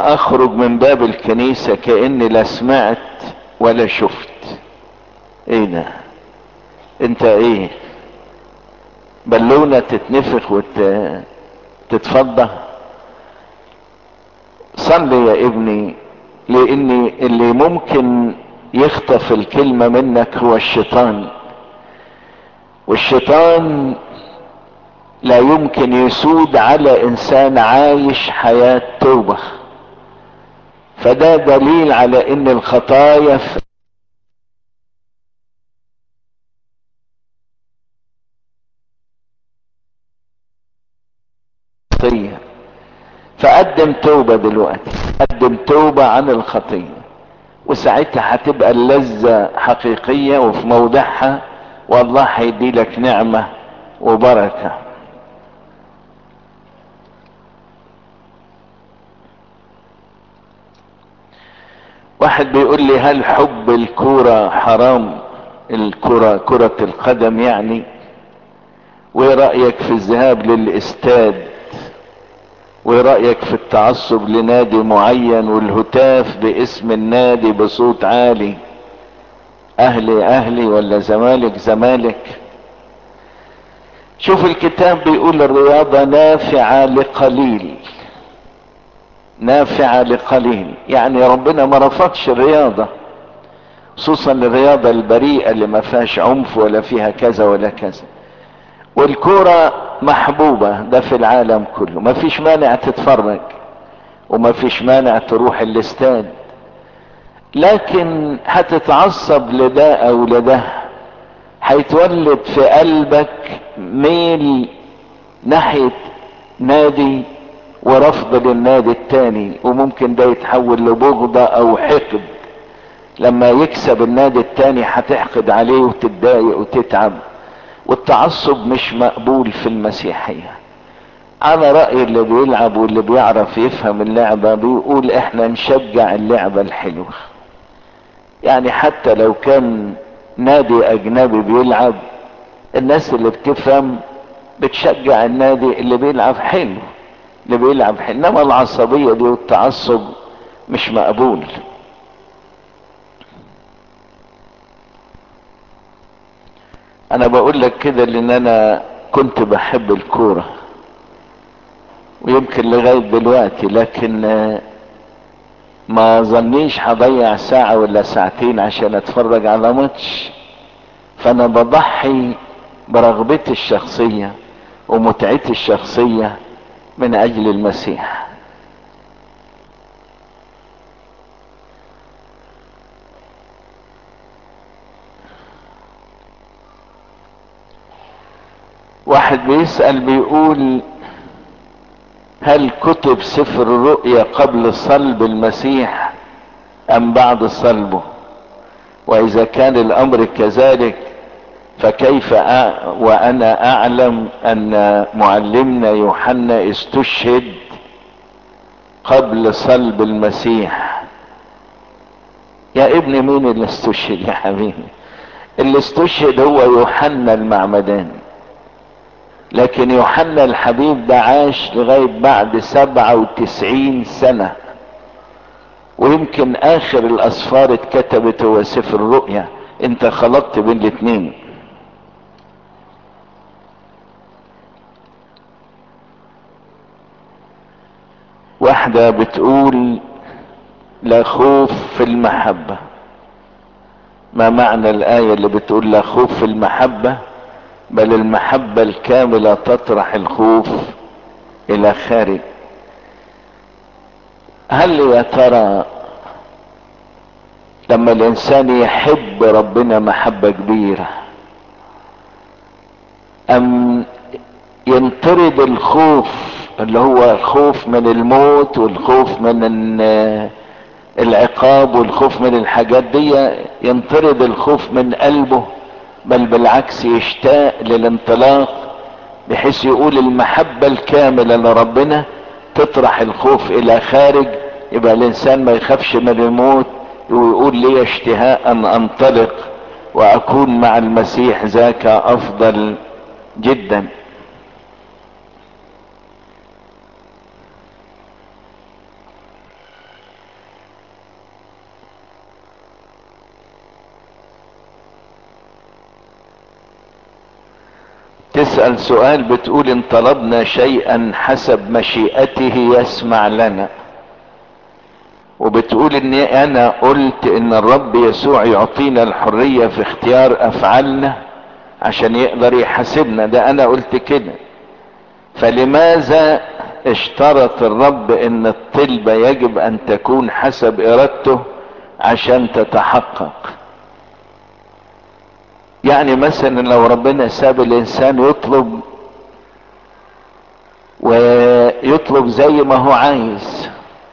انا اخرج من باب الكنيسة كأني لا سمعت ولا شفت ايه ده انت ايه بالونة تتنفخ وتتفضى صلي يا ابني لان اللي ممكن يخطف الكلمة منك هو الشيطان والشيطان لا يمكن يسود على انسان عايش حياة توبة فده دليل على ان الخطايا في خطية فقدم توبة دلوقتي قدم توبة عن الخطية وساعتها هتبقى اللذة حقيقية وفي موضعها والله هيدي لك نعمة وبركة واحد بيقول لي هل حب الكورة حرام الكرة كرة القدم يعني وايه رأيك في الذهاب للاستاد وايه رأيك في التعصب لنادي معين والهتاف باسم النادي بصوت عالي اهلي اهلي ولا زمالك زمالك شوف الكتاب بيقول الرياضة نافعة لقليل نافعة لقليل يعني ربنا ما رفضش الرياضة خصوصا الرياضة البريئة اللي ما فيهاش عنف ولا فيها كذا ولا كذا والكورة محبوبة ده في العالم كله ما فيش مانع تتفرج وما فيش مانع تروح الاستاد لكن هتتعصب لده او لده هيتولد في قلبك ميل ناحية نادي ورفض للنادي التاني وممكن ده يتحول لبغضة او حقد لما يكسب النادي التاني هتحقد عليه وتتضايق وتتعب والتعصب مش مقبول في المسيحية على رأي اللي بيلعب واللي بيعرف يفهم اللعبة بيقول احنا نشجع اللعبة الحلوة يعني حتى لو كان نادي اجنبي بيلعب الناس اللي بتفهم بتشجع النادي اللي بيلعب حلو اللي بيلعب حلو انما العصبية دي والتعصب مش مقبول انا بقول لك كده لان انا كنت بحب الكورة ويمكن لغاية دلوقتي لكن ما ظنيش هضيع ساعة ولا ساعتين عشان اتفرج على ماتش فانا بضحي برغبتي الشخصية ومتعتي الشخصية من اجل المسيح واحد بيسأل بيقول هل كتب سفر الرؤيا قبل صلب المسيح ام بعد صلبه واذا كان الامر كذلك فكيف أ... وانا اعلم ان معلمنا يوحنا استشهد قبل صلب المسيح يا ابني مين اللي استشهد يا حبيبي اللي استشهد هو يوحنا المعمدان لكن يوحنا الحبيب ده عاش لغاية بعد سبعة وتسعين سنة ويمكن اخر الاسفار اتكتبت هو سفر الرؤيا انت خلطت بين الاتنين واحدة بتقول لا خوف في المحبة ما معنى الآية اللي بتقول لا خوف في المحبة بل المحبة الكاملة تطرح الخوف الى خارج هل يا ترى لما الانسان يحب ربنا محبة كبيرة ام ينطرد الخوف اللي هو الخوف من الموت والخوف من العقاب والخوف من الحاجات دي ينطرد الخوف من قلبه بل بالعكس يشتاق للانطلاق بحيث يقول المحبة الكاملة لربنا تطرح الخوف الى خارج يبقى الانسان ما يخافش من الموت ويقول لي اشتهاء ان انطلق واكون مع المسيح ذاك افضل جدا بتسأل سؤال بتقول ان طلبنا شيئا حسب مشيئته يسمع لنا وبتقول ان انا قلت ان الرب يسوع يعطينا الحرية في اختيار افعالنا عشان يقدر يحاسبنا ده انا قلت كده فلماذا اشترط الرب ان الطلبة يجب ان تكون حسب ارادته عشان تتحقق يعني مثلا لو ربنا ساب الانسان يطلب ويطلب زي ما هو عايز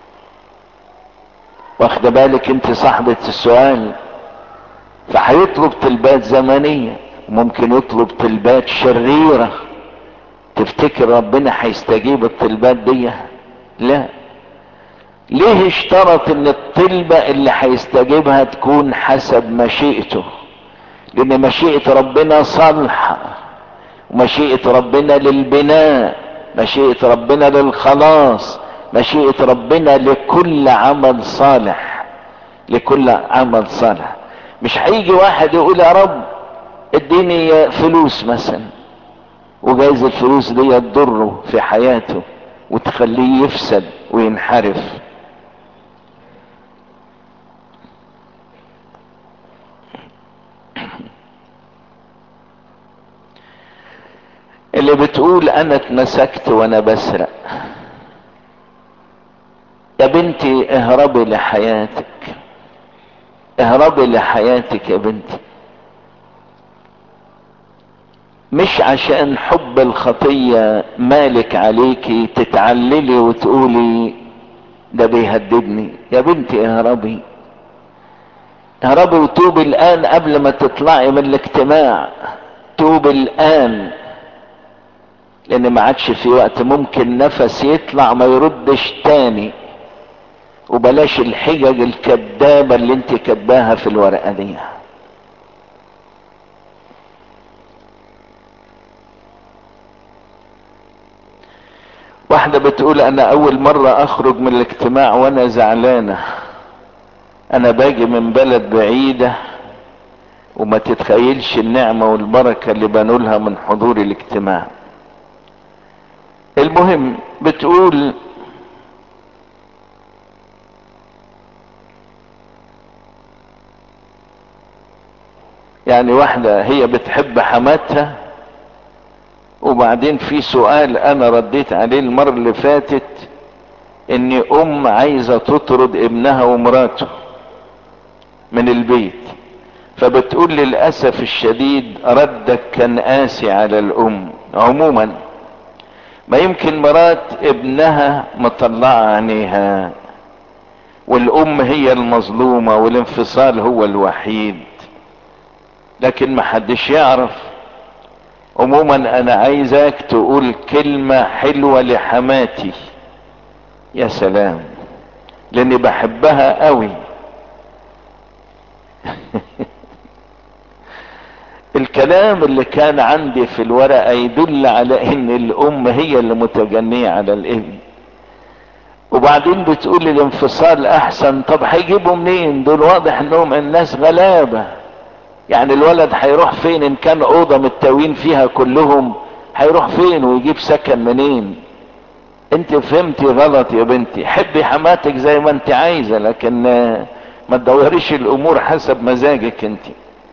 واخد بالك انت صاحبة السؤال فهيطلب طلبات زمنية ممكن يطلب طلبات شريرة تفتكر ربنا هيستجيب الطلبات دي لا ليه اشترط ان الطلبة اللي هيستجيبها تكون حسب مشيئته لان مشيئة ربنا صالحة ومشيئة ربنا للبناء مشيئة ربنا للخلاص مشيئة ربنا لكل عمل صالح لكل عمل صالح مش هيجي واحد يقول يا رب اديني فلوس مثلا وجايز الفلوس دي تضره في حياته وتخليه يفسد وينحرف اللي بتقول انا اتمسكت وانا بسرق يا بنتي اهربي لحياتك اهربي لحياتك يا بنتي مش عشان حب الخطية مالك عليكي تتعللي وتقولي ده بيهددني يا بنتي اهربي اهربي وتوبي الان قبل ما تطلعي من الاجتماع توبي الان لان ما عادش في وقت ممكن نفس يطلع ما يردش تاني وبلاش الحجج الكذابة اللي انت كاتباها في الورقة دي واحدة بتقول انا اول مرة اخرج من الاجتماع وانا زعلانة انا باجي من بلد بعيدة وما تتخيلش النعمة والبركة اللي بنولها من حضور الاجتماع المهم بتقول يعني واحدة هي بتحب حماتها وبعدين في سؤال انا رديت عليه المرة اللي فاتت ان ام عايزة تطرد ابنها ومراته من البيت فبتقول للأسف الشديد ردك كان قاسي على الام عموما ما يمكن مرات ابنها مطلعة عينيها والام هي المظلومة والانفصال هو الوحيد لكن ما حدش يعرف عموما انا عايزك تقول كلمة حلوة لحماتي يا سلام لاني بحبها قوي الكلام اللي كان عندي في الورقة يدل على ان الام هي اللي متجنية على الابن وبعدين بتقول الانفصال احسن طب هيجيبوا منين دول واضح انهم الناس غلابة يعني الولد هيروح فين ان كان اوضة متاوين فيها كلهم هيروح فين ويجيب سكن منين انت فهمتي غلط يا بنتي حبي حماتك زي ما انت عايزة لكن ما تدوريش الامور حسب مزاجك انت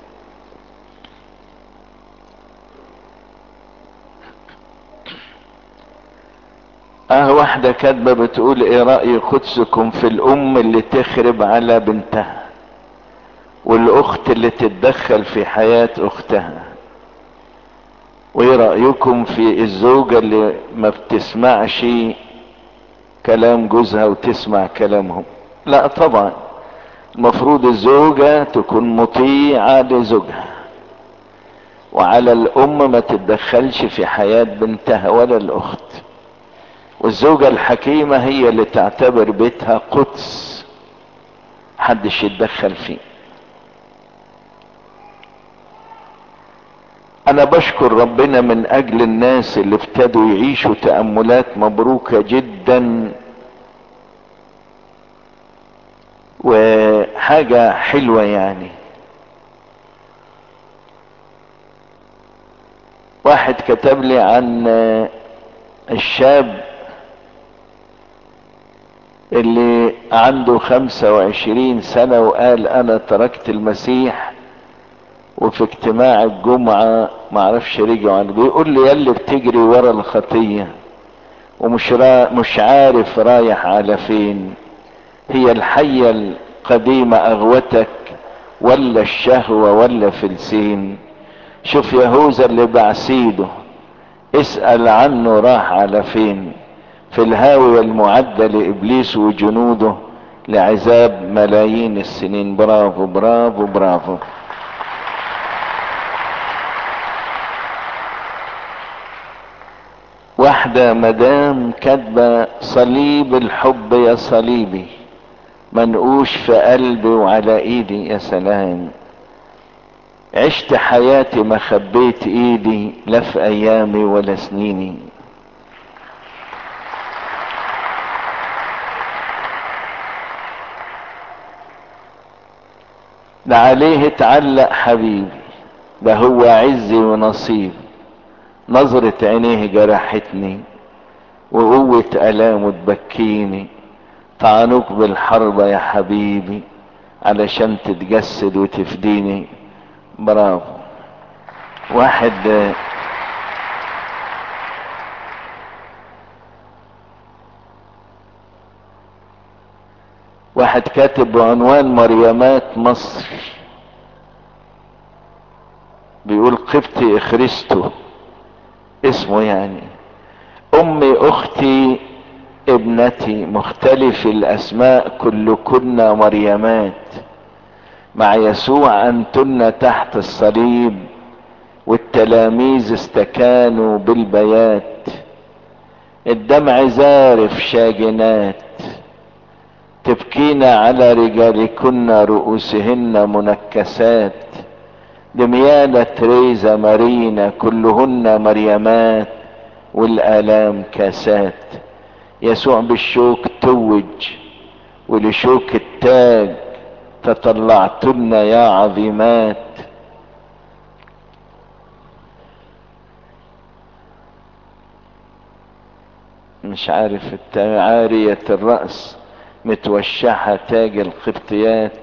اه واحدة كاتبة بتقول ايه رأي قدسكم في الام اللي تخرب على بنتها والاخت اللي تتدخل في حياة اختها وايه رأيكم في الزوجة اللي ما بتسمعش كلام جوزها وتسمع كلامهم لا طبعا المفروض الزوجة تكون مطيعة لزوجها وعلى الام ما تتدخلش في حياة بنتها ولا الاخت والزوجة الحكيمة هي اللي تعتبر بيتها قدس محدش يتدخل فيه انا بشكر ربنا من اجل الناس اللي ابتدوا يعيشوا تأملات مبروكة جدا وحاجة حلوة يعني واحد كتب لي عن الشاب اللي عنده خمسة وعشرين سنة وقال انا تركت المسيح وفي اجتماع الجمعة معرفش رجعوا عنه بيقول لي يلي بتجري ورا الخطية ومش را مش عارف رايح على فين هي الحية القديمة اغوتك ولا الشهوة ولا فلسين شوف يهوذا اللي بعسيده اسأل عنه راح على فين في الهاوية المعدة لابليس وجنوده لعذاب ملايين السنين برافو برافو برافو واحدة مدام كاتبة صليب الحب يا صليبي منقوش في قلبي وعلى ايدي يا سلام عشت حياتي ما خبيت ايدي لا في ايامي ولا سنيني ده عليه اتعلق حبيبي ده هو عزي ونصيبي نظرة عينيه جرحتني وقوة ألامه تبكيني طعنوك بالحربة يا حبيبي علشان تتجسد وتفديني برافو واحد واحد كاتب بعنوان مريمات مصر بيقول قبطي اخرستو اسمه يعني امي اختي ابنتي مختلف الاسماء كلكن مريمات مع يسوع انتن تحت الصليب والتلاميذ استكانوا بالبيات الدمع زارف شاجنات تبكين على رجالكن رؤوسهن منكسات دميانة تريزا مارينا كلهن مريمات والآلام كاسات يسوع بالشوك توج ولشوك التاج تطلعتن يا عظيمات مش عارف عارية الرأس متوشحة تاج القبطيات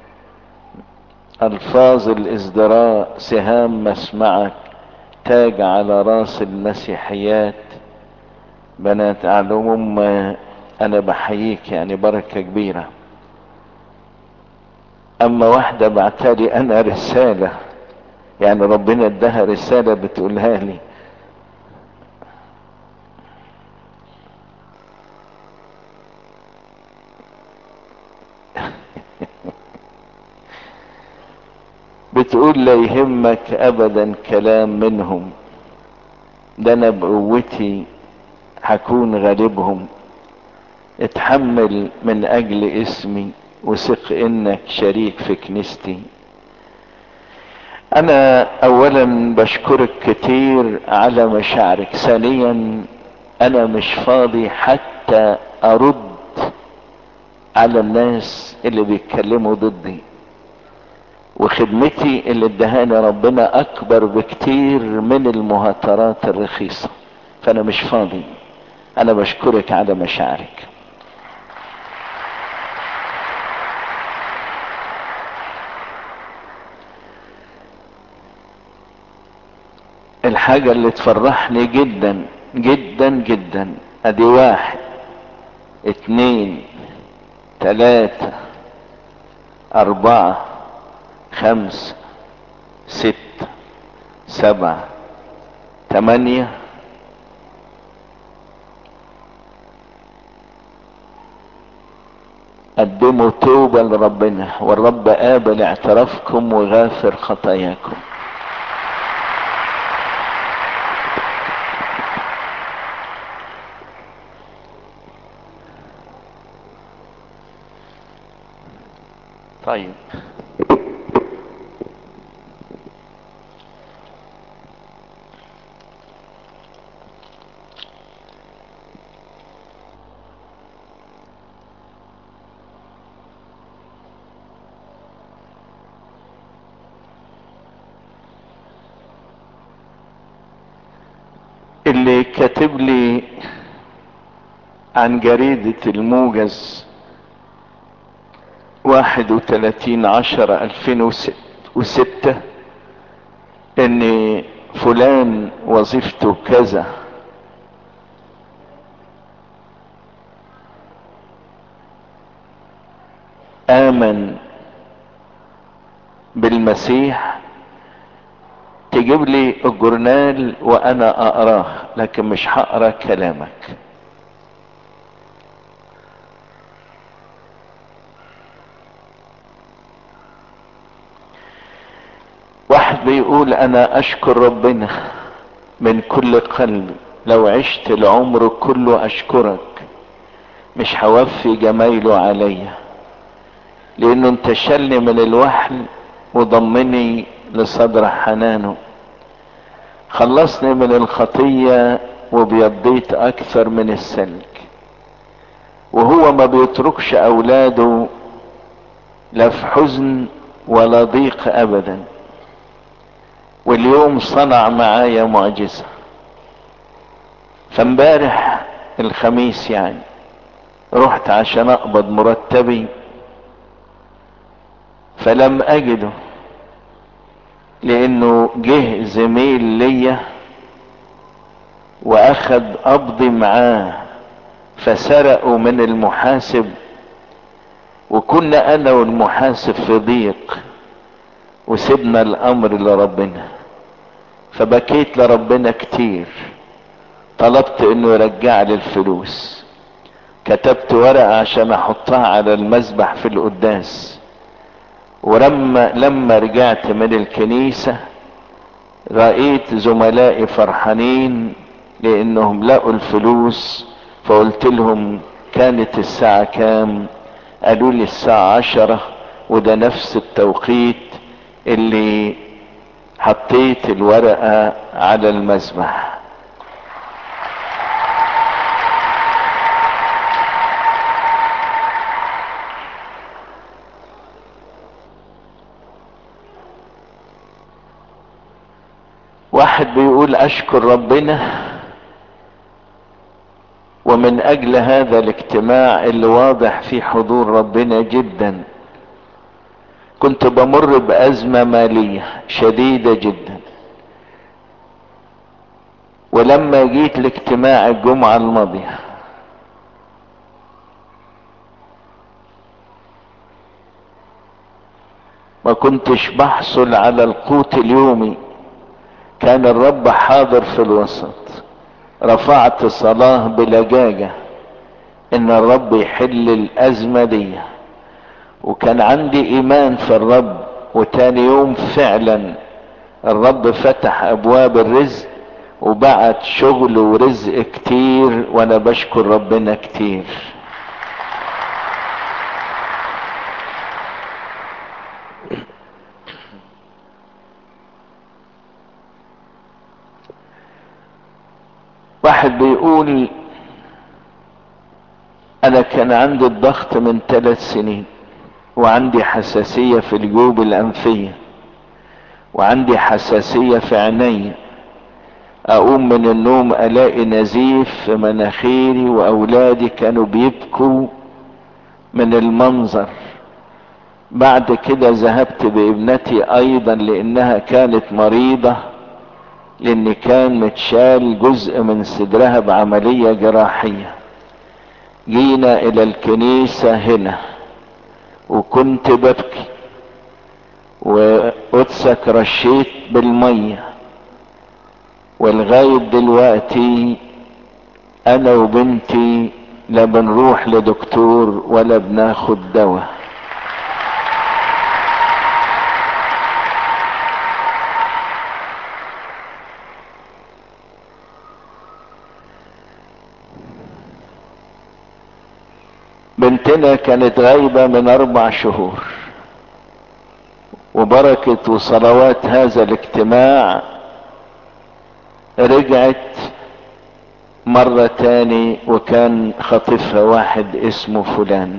الفاظ الازدراء سهام مسمعك تاج على راس المسيحيات بنات على العموم انا بحييك يعني بركة كبيرة اما واحدة بعتالي انا رسالة يعني ربنا اداها رسالة بتقولها لي بتقول لا يهمك ابدا كلام منهم ده انا بقوتي هكون غالبهم اتحمل من اجل اسمي وثق انك شريك في كنيستي انا اولا بشكرك كتير على مشاعرك ثانيا انا مش فاضي حتى ارد على الناس اللي بيتكلموا ضدي وخدمتي اللي ادهاني ربنا اكبر بكتير من المهاترات الرخيصة فانا مش فاضي انا بشكرك على مشاعرك الحاجة اللي تفرحني جدا جدا جدا ادي واحد اتنين تلاتة اربعة خمسة ستة سبعة تمانية قدموا توبة لربنا والرب قابل اعترافكم وغافر خطاياكم طيب اللي كاتب لي عن جريدة الموجز واحد وتلاتين عشرة الفين وستة ان فلان وظيفته كذا امن بالمسيح تجيب لي الجورنال وانا اقراه لكن مش هقرا كلامك واحد بيقول انا اشكر ربنا من كل قلبي لو عشت العمر كله اشكرك مش هوفي جمايله عليا لانه انتشلني من الوحل وضمني لصدر حنانه خلصني من الخطية وبيضيت اكثر من السلك وهو ما بيتركش اولاده لا في حزن ولا ضيق ابدا واليوم صنع معايا معجزة فامبارح الخميس يعني رحت عشان اقبض مرتبي فلم اجده لانه جه زميل ليا واخد قبضي معاه فسرقوا من المحاسب وكنا انا والمحاسب في ضيق وسيبنا الامر لربنا فبكيت لربنا كتير طلبت انه يرجع لي الفلوس كتبت ورقة عشان احطها على المسبح في القداس ولما لما رجعت من الكنيسة رأيت زملائي فرحانين لانهم لقوا الفلوس فقلت لهم كانت الساعة كام قالوا لي الساعة عشرة وده نفس التوقيت اللي حطيت الورقة على المسبح واحد بيقول اشكر ربنا ومن اجل هذا الاجتماع اللي واضح فيه حضور ربنا جدا كنت بمر بازمة مالية شديدة جدا ولما جيت لاجتماع الجمعة الماضية ما كنتش بحصل على القوت اليومي كان الرب حاضر في الوسط رفعت صلاة بلجاجة ان الرب يحل الازمة دي وكان عندي ايمان في الرب وتاني يوم فعلا الرب فتح ابواب الرزق وبعت شغل ورزق كتير وانا بشكر ربنا كتير واحد بيقول انا كان عندي الضغط من ثلاث سنين وعندي حساسية في الجيوب الانفية وعندي حساسية في عيني اقوم من النوم الاقي نزيف في مناخيري واولادي كانوا بيبكوا من المنظر بعد كده ذهبت بابنتي ايضا لانها كانت مريضة لان كان متشال جزء من صدرها بعملية جراحية جينا الى الكنيسة هنا وكنت ببكي وقدسك رشيت بالمية ولغاية دلوقتي انا وبنتي لا بنروح لدكتور ولا بناخد دواء بنتنا كانت غايبة من اربع شهور وبركة وصلوات هذا الاجتماع رجعت مرة تاني وكان خطيفها واحد اسمه فلان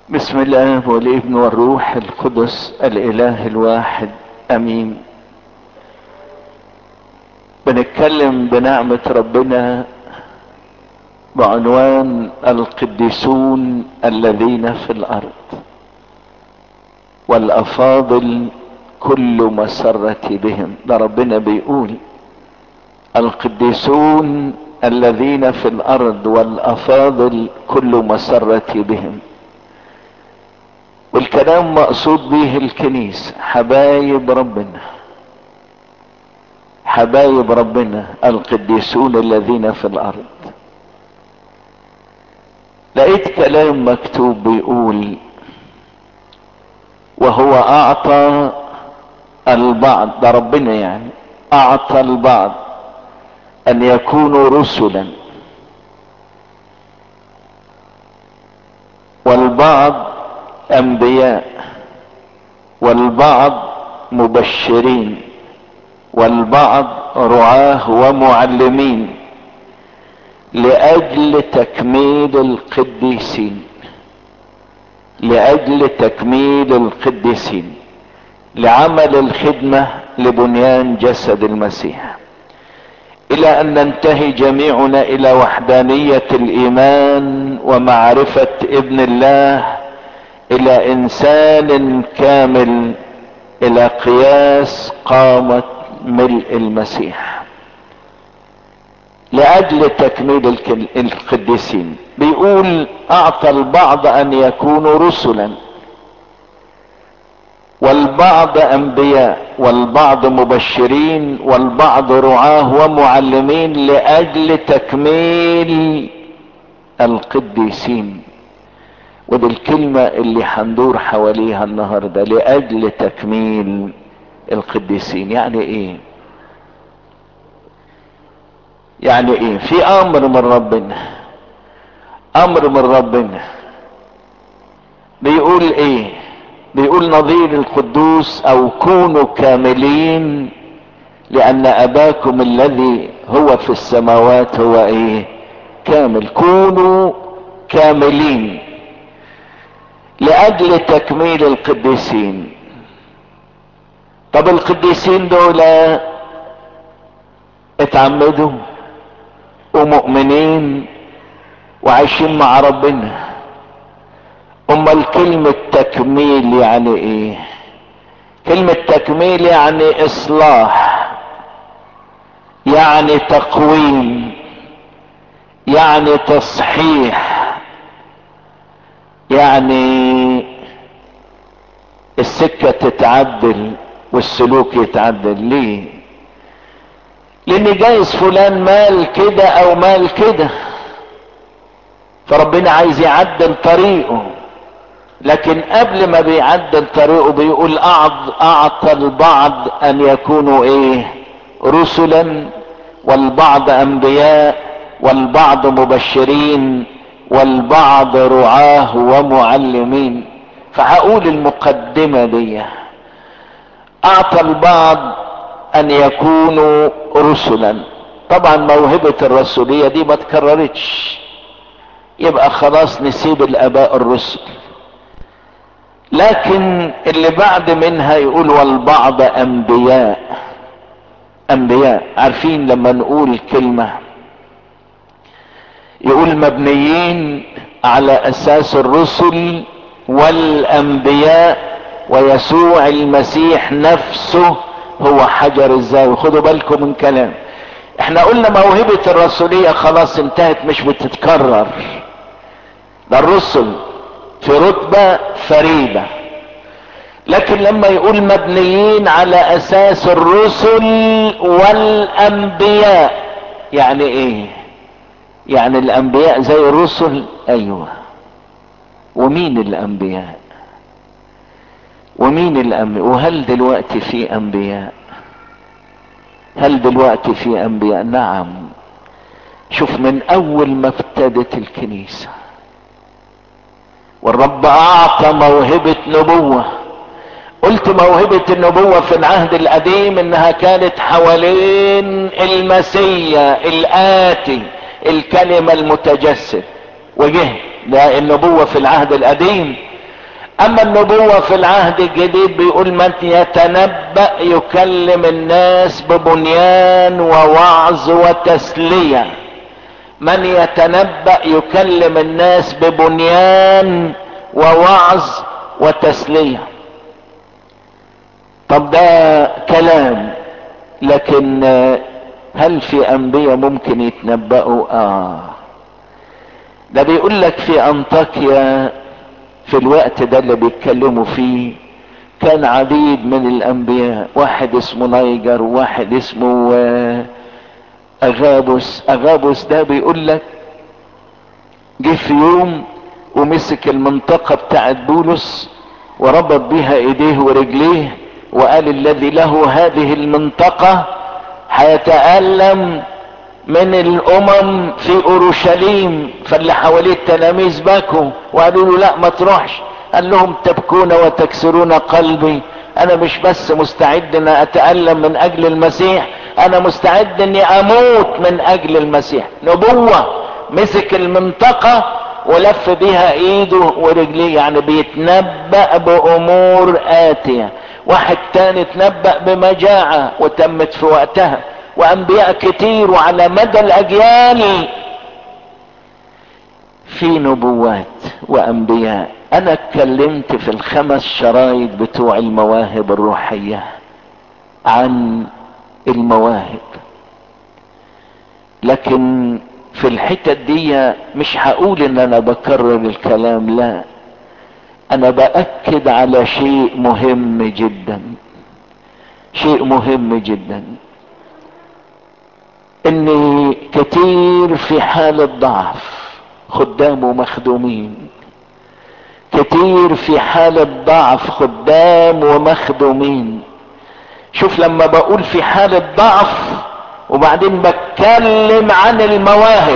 بسم الله والابن والروح القدس الاله الواحد امين بنتكلم بنعمة ربنا بعنوان القديسون الذين في الارض والافاضل كل مسرة بهم ده ربنا بيقول القديسون الذين في الارض والافاضل كل مسرة بهم والكلام مقصود به الكنيسة حبايب ربنا حبايب ربنا القديسون الذين في الارض لقيت كلام مكتوب بيقول وهو اعطى البعض ده ربنا يعني اعطى البعض ان يكونوا رسلا والبعض انبياء والبعض مبشرين والبعض رعاه ومعلمين لاجل تكميل القديسين لاجل تكميل القديسين لعمل الخدمه لبنيان جسد المسيح الى ان ننتهي جميعنا الى وحدانيه الايمان ومعرفه ابن الله الى انسان كامل الى قياس قامه ملء المسيح لاجل تكميل القديسين بيقول اعطى البعض ان يكونوا رسلا والبعض انبياء والبعض مبشرين والبعض رعاه ومعلمين لاجل تكميل القديسين ودي الكلمة اللي هندور حواليها النهاردة لأجل تكميل القديسين يعني ايه يعني ايه في امر من ربنا امر من ربنا بيقول ايه بيقول نظير القدوس او كونوا كاملين لان اباكم الذي هو في السماوات هو ايه كامل كونوا كاملين لاجل تكميل القديسين طب القديسين دول اتعمدوا ومؤمنين وعايشين مع ربنا امال كلمة تكميل يعني ايه كلمة تكميل يعني اصلاح يعني تقويم يعني تصحيح يعني السكة تتعدل والسلوك يتعدل ليه لان جايز فلان مال كده او مال كده فربنا عايز يعدل طريقه لكن قبل ما بيعدل طريقه بيقول اعطى البعض ان يكونوا ايه رسلا والبعض انبياء والبعض مبشرين والبعض رعاه ومعلمين فهقول المقدمة دي اعطى البعض ان يكونوا رسلا طبعا موهبة الرسولية دي ما تكررتش يبقى خلاص نسيب الاباء الرسل لكن اللي بعد منها يقول والبعض انبياء انبياء عارفين لما نقول كلمة يقول مبنيين على اساس الرسل والانبياء ويسوع المسيح نفسه هو حجر الزاوية خدوا بالكم من كلام احنا قلنا موهبة الرسولية خلاص انتهت مش بتتكرر ده الرسل في رتبة فريدة لكن لما يقول مبنيين على اساس الرسل والانبياء يعني ايه يعني الانبياء زي الرسل ايوه ومين الانبياء ومين الانبياء وهل دلوقتي في انبياء هل دلوقتي في انبياء نعم شوف من اول ما ابتدت الكنيسة والرب اعطى موهبة نبوة قلت موهبة النبوة في العهد القديم انها كانت حوالين المسيا الاتي الكلمة المتجسد وجه ده النبوة في العهد القديم اما النبوة في العهد الجديد بيقول من يتنبأ يكلم الناس ببنيان ووعظ وتسلية من يتنبأ يكلم الناس ببنيان ووعظ وتسلية طب ده كلام لكن هل في انبياء ممكن يتنبأوا اه ده بيقول لك في انطاكيا في الوقت ده اللي بيتكلموا فيه كان عديد من الانبياء واحد اسمه نايجر وواحد اسمه اغابوس اغابوس ده بيقول لك جه في يوم ومسك المنطقة بتاعت بولس وربط بيها ايديه ورجليه وقال الذي له هذه المنطقة هيتألم من الامم في اورشليم فاللي حواليه التلاميذ بكوا وقالوا له لا ما تروحش قال لهم تبكون وتكسرون قلبي انا مش بس مستعد ان اتألم من اجل المسيح انا مستعد اني اموت من اجل المسيح نبوة مسك المنطقة ولف بيها ايده ورجليه يعني بيتنبأ بامور اتية واحد تاني تنبأ بمجاعة وتمت في وقتها وانبياء كتير وعلى مدى الاجيال في نبوات وانبياء انا اتكلمت في الخمس شرايط بتوع المواهب الروحية عن المواهب لكن في الحتت دي مش هقول ان انا بكرر الكلام لا انا باكد على شيء مهم جدا شيء مهم جدا ان كتير في حالة ضعف خدام ومخدومين كتير في حالة ضعف خدام ومخدومين شوف لما بقول في حالة ضعف وبعدين بتكلم عن المواهب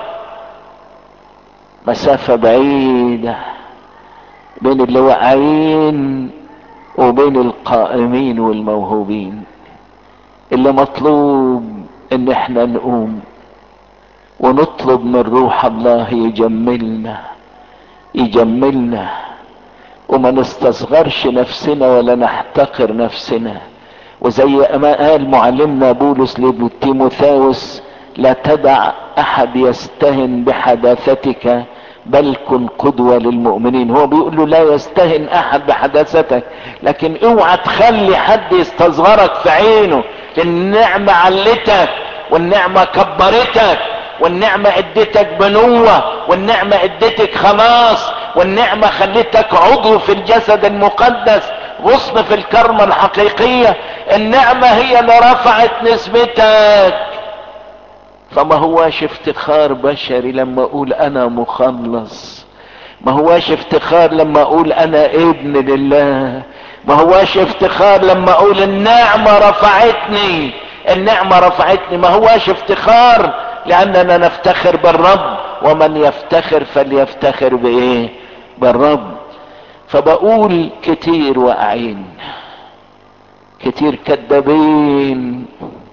مسافة بعيدة بين اللي واقعين وبين القائمين والموهوبين اللي مطلوب ان احنا نقوم ونطلب من روح الله يجملنا يجملنا وما نستصغرش نفسنا ولا نحتقر نفسنا وزي ما قال معلمنا بولس لتيموثاوس لا تدع احد يستهن بحداثتك بل كن قدوة للمؤمنين هو بيقول له لا يستهن احد بحداثتك لكن اوعى تخلي حد يستصغرك في عينه النعمة علتك والنعمة كبرتك والنعمة اديتك بنوة والنعمة اديتك خلاص والنعمة خلتك عضو في الجسد المقدس غصن في الكرمة الحقيقية النعمة هي اللي رفعت نسبتك فما هواش افتخار بشري لما اقول انا مخلص ما هواش افتخار لما اقول انا ابن لله ما هواش افتخار لما اقول النعمة رفعتني النعمة رفعتني ما هواش افتخار لاننا نفتخر بالرب ومن يفتخر فليفتخر بايه بالرب فبقول كتير واقعين كتير كدابين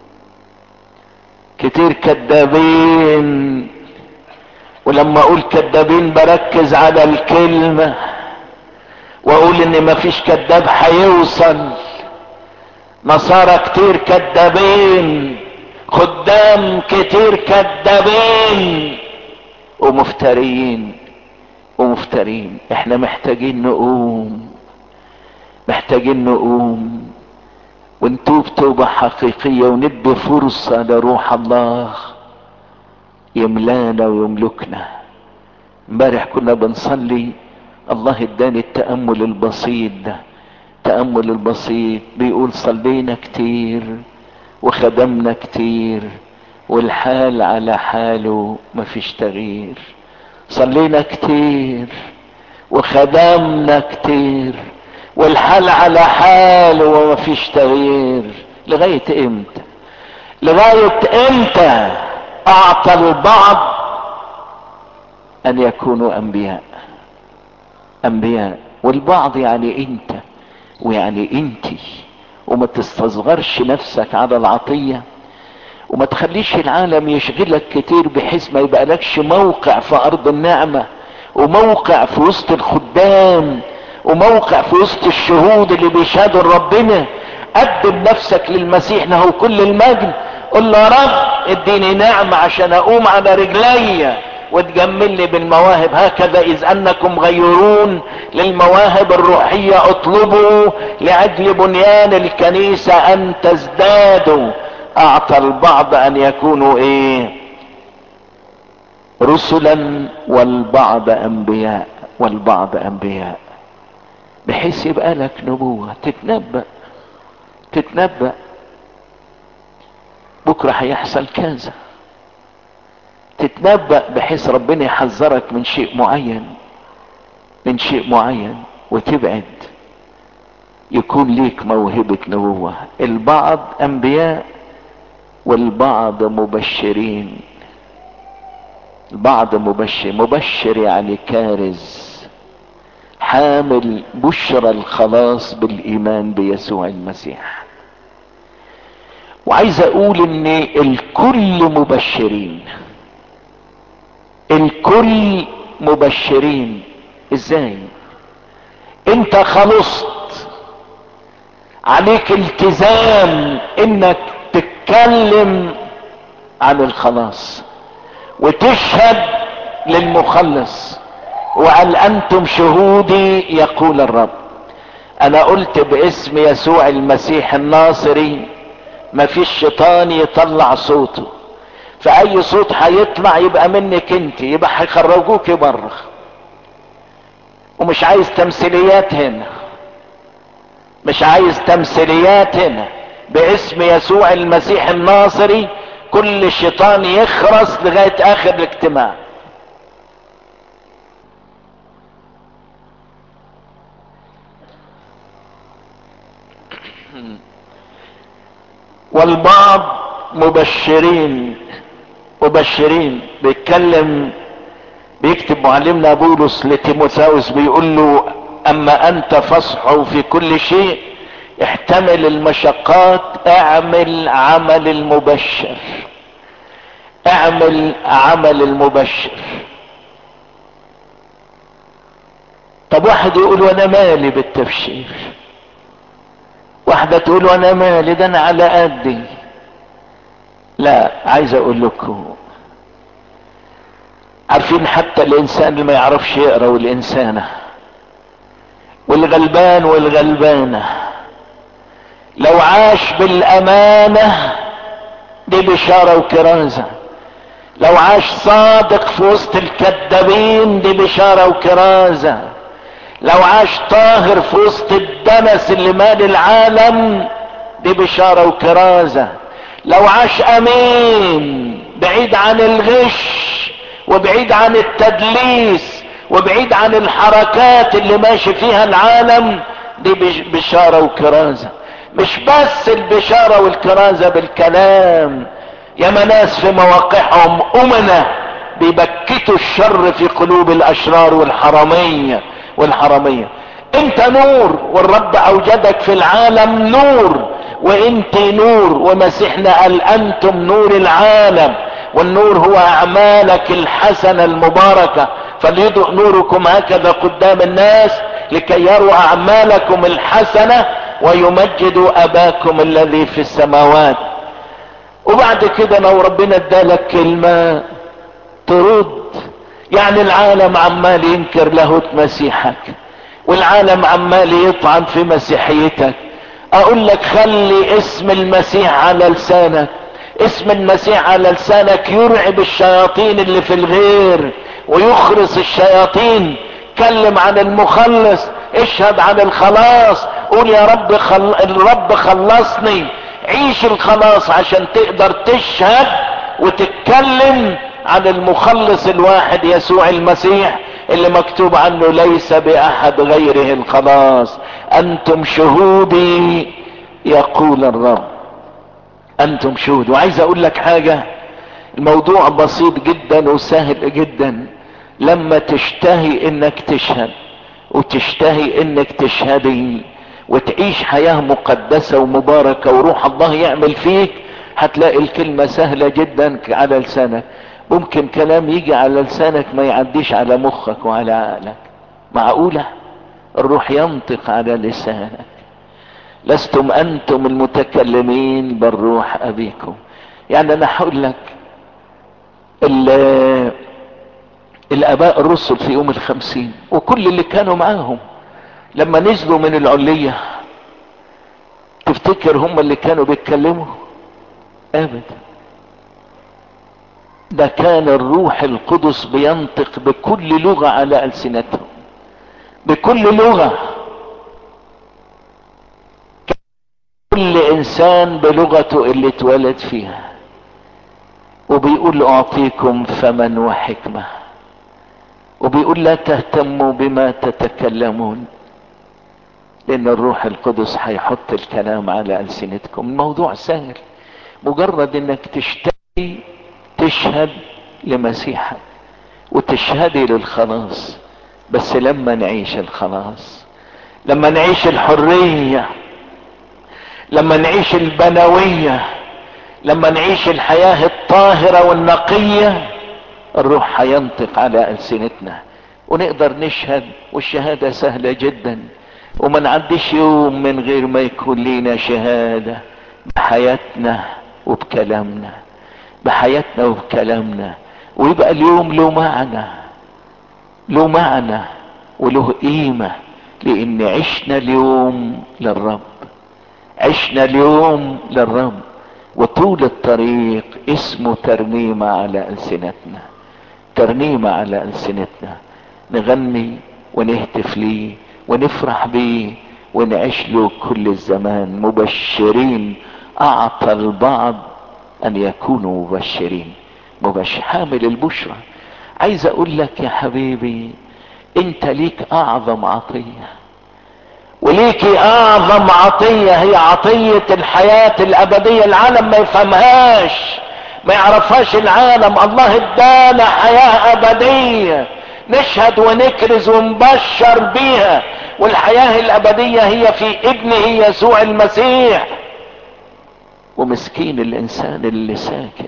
كتير كدابين ولما اقول كدابين بركز على الكلمة واقول ان مفيش كداب هيوصل نصارى كتير كدابين خدام كتير كدابين ومفترين ومفترين احنا محتاجين نقوم محتاجين نقوم ونتوب توبة حقيقية وندي فرصة لروح الله يملانا ويملكنا امبارح كنا بنصلي الله اداني التأمل البسيط ده التأمل البسيط بيقول صلينا كتير وخدمنا كتير والحال على حاله مفيش تغيير صلينا كتير وخدمنا كتير والحال على حاله ومفيش تغيير لغاية امتى لغاية امتى اعطى البعض ان يكونوا انبياء انبياء والبعض يعني انت ويعني انتي وما تستصغرش نفسك على العطية وما تخليش العالم يشغلك كتير بحيث ما يبقى لكش موقع في ارض النعمة وموقع في وسط الخدام وموقع في وسط الشهود اللي بيشهدوا لربنا قدم نفسك للمسيح له كل المجد قل له يا رب اديني نعمة عشان اقوم على رجلي وتجملني بالمواهب هكذا اذ انكم غيرون للمواهب الروحية اطلبوا لاجل بنيان الكنيسة ان تزدادوا اعطى البعض ان يكونوا ايه رسلا والبعض انبياء والبعض انبياء بحيث يبقى لك نبوة تتنبأ تتنبأ بكرة هيحصل كذا تتنبأ بحيث ربنا يحذرك من شيء معين من شيء معين وتبعد يكون ليك موهبة نبوة البعض انبياء والبعض مبشرين البعض مبشر مبشر يعني كارز حامل بشرى الخلاص بالايمان بيسوع المسيح وعايز اقول ان الكل مبشرين الكل مبشرين ازاي انت خلصت عليك التزام انك تتكلم عن الخلاص وتشهد للمخلص وقال انتم شهودي يقول الرب انا قلت باسم يسوع المسيح الناصري مفيش شيطان يطلع صوته فاي صوت هيطلع يبقى منك انت يبقى هيخرجوك بره ومش عايز تمثيليات هنا مش عايز تمثيليات هنا باسم يسوع المسيح الناصري كل شيطان يخرس لغاية اخر الاجتماع والبعض مبشرين مبشرين بيتكلم بيكتب معلمنا بولس لتيموثاوس بيقول له اما انت فصح في كل شيء احتمل المشقات اعمل عمل المبشر اعمل عمل المبشر طب واحد يقول وانا مالي بالتبشير واحدة تقول وانا مالي ده انا على قدي لا عايز اقول لكم عارفين حتى الانسان اللي ما يعرفش يقرا والانسانة والغلبان والغلبانة لو عاش بالامانة دي بشارة وكرازة لو عاش صادق في وسط الكذابين دي بشارة وكرازة لو عاش طاهر في وسط الدنس اللي مال العالم دي بشارة وكرازة لو عاش امين بعيد عن الغش وبعيد عن التدليس وبعيد عن الحركات اللي ماشي فيها العالم دي بشارة وكرازة مش بس البشارة والكرازة بالكلام ياما ناس في مواقعهم امنة بيبكتوا الشر في قلوب الاشرار والحرامية والحرامية انت نور والرب اوجدك في العالم نور وانت نور ومسيحنا قال انتم نور العالم والنور هو اعمالك الحسنة المباركة فليضئ نوركم هكذا قدام الناس لكي يروا اعمالكم الحسنة ويمجدوا اباكم الذي في السماوات وبعد كده لو ربنا ادالك كلمة ترد يعني العالم عمال ينكر لاهوت مسيحك والعالم عمال يطعن في مسيحيتك اقول لك خلي اسم المسيح على لسانك اسم المسيح على لسانك يرعب الشياطين اللي في الغير ويخرس الشياطين كلم عن المخلص اشهد عن الخلاص قول يا رب خل... الرب خلصني عيش الخلاص عشان تقدر تشهد وتتكلم عن المخلص الواحد يسوع المسيح اللي مكتوب عنه ليس باحد غيره الخلاص انتم شهودي يقول الرب انتم شهود وعايز اقول لك حاجة الموضوع بسيط جدا وسهل جدا لما تشتهي انك تشهد وتشتهي انك تشهدي وتعيش حياة مقدسة ومباركة وروح الله يعمل فيك هتلاقي الكلمة سهلة جدا على لسانك ممكن كلام يجي على لسانك ما يعديش على مخك وعلى عقلك معقولة الروح ينطق على لسانك لستم انتم المتكلمين بل روح ابيكم يعني انا هقول لك الاباء الرسل في يوم الخمسين وكل اللي كانوا معاهم لما نزلوا من العلية تفتكر هم اللي كانوا بيتكلموا ابدا ده كان الروح القدس بينطق بكل لغة على ألسنتهم بكل لغة كل انسان بلغته اللي اتولد فيها وبيقول اعطيكم فمن وحكمة وبيقول لا تهتموا بما تتكلمون لان الروح القدس هيحط الكلام على السنتكم الموضوع سهل مجرد انك تشتري تشهد لمسيحك وتشهدي للخلاص بس لما نعيش الخلاص لما نعيش الحرية لما نعيش البنوية لما نعيش الحياة الطاهرة والنقية الروح هينطق على ألسنتنا ونقدر نشهد والشهادة سهلة جدا وما نعديش يوم من غير ما يكون لينا شهادة بحياتنا وبكلامنا بحياتنا وبكلامنا ويبقى اليوم له معنى له معنى وله قيمة لان عشنا اليوم للرب عشنا اليوم للرب وطول الطريق اسمه ترنيمة على ألسنتنا ترنيمة على ألسنتنا نغني ونهتف ليه ونفرح بيه ونعيش له كل الزمان مبشرين أعطى البعض أن يكونوا مبشرين مبشر حامل البشرى عايز أقول لك يا حبيبي أنت ليك أعظم عطية وليكي اعظم عطية هي عطية الحياة الابدية العالم ما يفهمهاش ما يعرفهاش العالم الله ادانا حياة ابدية نشهد ونكرز ونبشر بيها والحياة الابدية هي في ابنه يسوع المسيح ومسكين الانسان اللي ساكت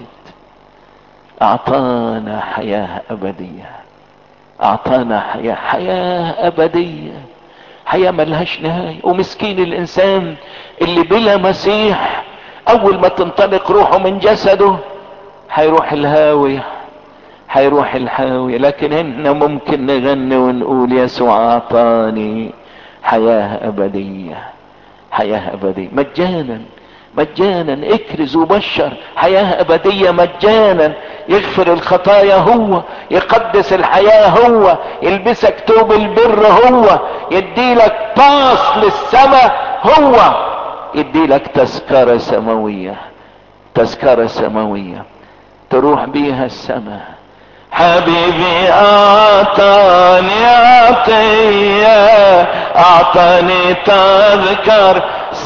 اعطانا حياة ابدية اعطانا حياة حياة ابدية حياة ملهاش نهاية ومسكين الانسان اللي بلا مسيح اول ما تنطلق روحه من جسده هيروح الهاوية هيروح الهاوية لكن هنا ممكن نغني ونقول يسوع اعطاني حياة ابدية حياة ابدية مجانا مجانا اكرز وبشر حياة ابدية مجانا يغفر الخطايا هو يقدس الحياة هو يلبسك توب البر هو يديلك باص للسماء هو يديلك تذكرة سماوية تذكرة سماوية تروح بيها السماء حبيبي اعطاني عطية اعطاني تذكر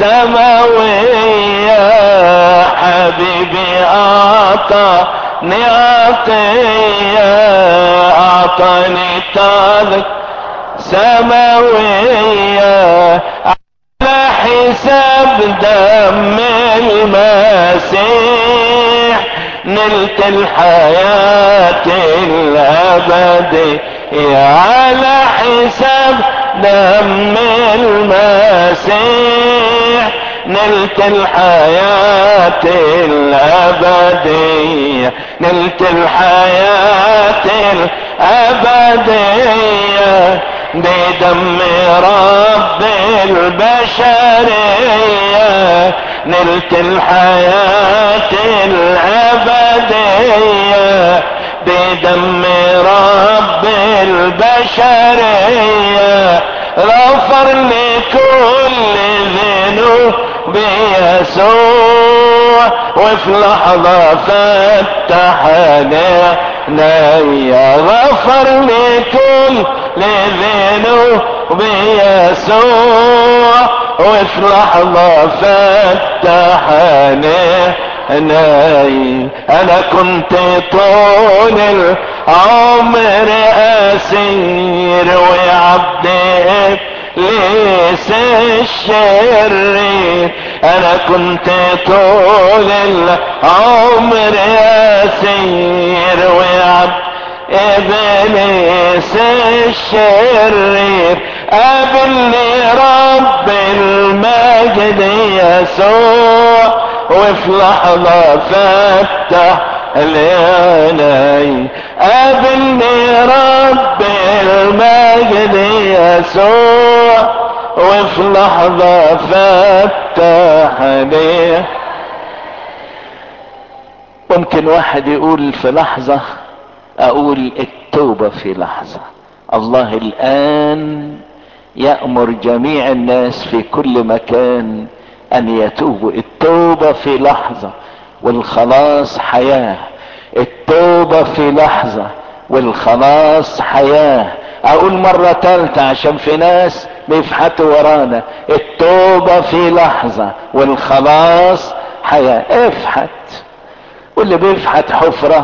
سماوية حبيبي اعطاني عطية اعطاني تذكر سماوية على حساب دم المسيح نلت الحياة الأبدية على حساب دم المسيح نلت الحياة الأبدية نلت الحياة الأبدية بدم رب البشرية نلت الحياة الأبدية بدم رب البشرية غفر لكل ذنوب يسوع وفي لحظة فتح عيني غفر لكل ذنوب يسوع وفي لحظة فتح عيني انا كنت طول العمر اسير وعبد ليس الشرير انا كنت طول العمر اسير وعبد ابليس الشرير قابلني رب المجد يسوع وفي لحظة فتح لي قابلني رب المجد يسوع وفي لحظة فتح لي ممكن واحد يقول في لحظة اقول التوبة في لحظة الله الان يأمر جميع الناس في كل مكان ان يتوبوا التوبة في لحظة والخلاص حياة التوبة في لحظة والخلاص حياة اقول مرة تالتة عشان في ناس بيفحتوا ورانا التوبة في لحظة والخلاص حياة افحت واللي بيفحت حفرة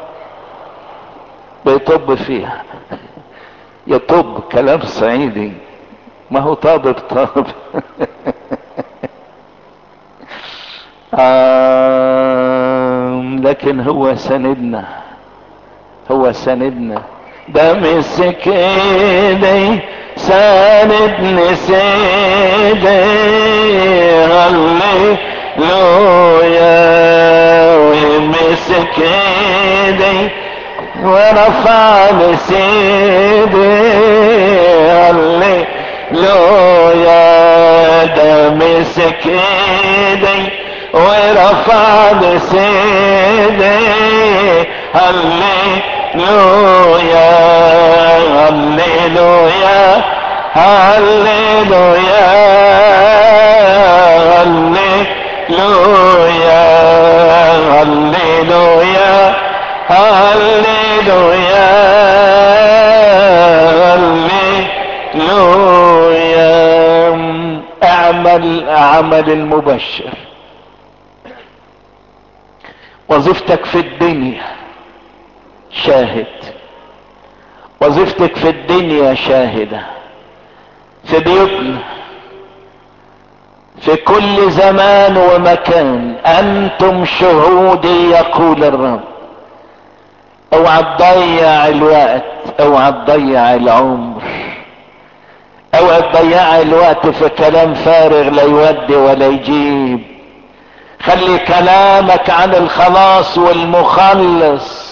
بيطب فيها يطب كلام صعيدي ما هو طابب طاب آه لكن هو سندنا هو سندنا ده مسك ايدي ساندني سيدي هللويا ومسك ايدي ورفع سيدي هللويا ده مسك ايدي ورفع سيدي هللويا هللويا هللويا هللويا هللويا هللويا هللويا اعمل عمل المبشر وظيفتك في الدنيا شاهد وظيفتك في الدنيا شاهدة في بيوتنا في كل زمان ومكان انتم شهودي يقول الرب اوعى تضيع الوقت اوعى تضيع العمر اوعى تضيع الوقت في كلام فارغ لا يودي ولا يجيب خلي كلامك عن الخلاص والمخلص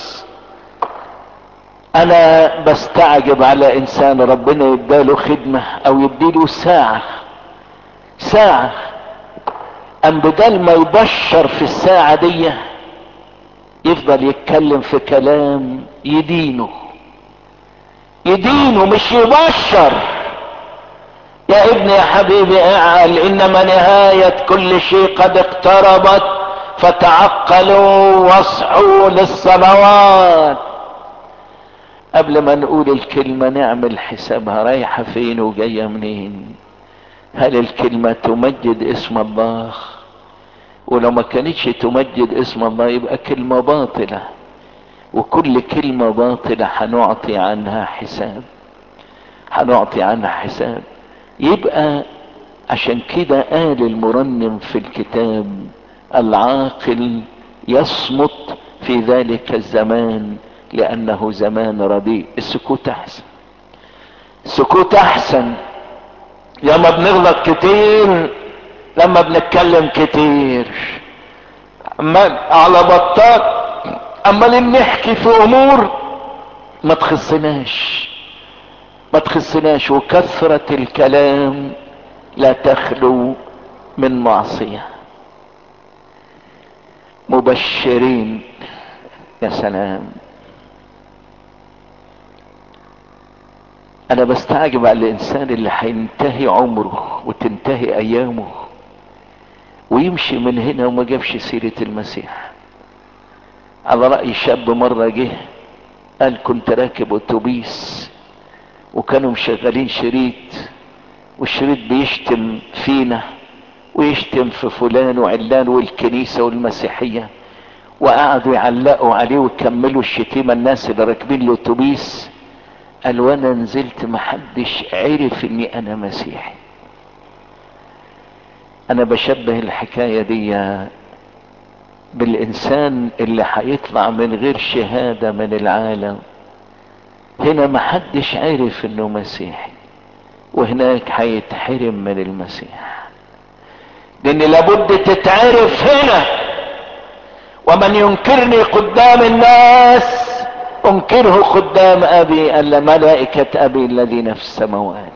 انا بستعجب على انسان ربنا يداله خدمة او يديله ساعة ساعة ام بدل ما يبشر في الساعة دي يفضل يتكلم في كلام يدينه يدينه مش يبشر يا ابني يا حبيبي اعقل انما نهاية كل شيء قد اقتربت فتعقلوا واصحوا للصلوات قبل ما نقول الكلمة نعمل حسابها رايحة فين وجاية منين هل الكلمة تمجد اسم الله ولو ما كانتش تمجد اسم الله يبقى كلمة باطلة وكل كلمة باطلة هنعطي عنها حساب هنعطي عنها حساب يبقى عشان كده قال المرنم في الكتاب العاقل يصمت في ذلك الزمان لانه زمان رديء السكوت احسن السكوت احسن لما بنغلط كتير لما بنتكلم كتير عمال على بطال عمالين نحكي في امور ما تخصناش ما تخصناش وكثرة الكلام لا تخلو من معصية مبشرين يا سلام انا بستعجب على الانسان اللي هينتهي عمره وتنتهي ايامه ويمشي من هنا وما جابش سيرة المسيح على رأي شاب مرة جه قال كنت راكب اتوبيس وكانوا مشغلين شريط والشريط بيشتم فينا ويشتم في فلان وعلان والكنيسة والمسيحية وقعدوا يعلقوا عليه ويكملوا الشتيمة الناس اللي راكبين الاتوبيس قال وانا نزلت محدش عرف اني انا مسيحي انا بشبه الحكاية دي بالانسان اللي هيطلع من غير شهادة من العالم هنا محدش عرف انه مسيحي وهناك هيتحرم من المسيح لان لابد تتعرف هنا ومن ينكرني قدام الناس انكره قدام ابي الا ملائكة ابي الذين في السماوات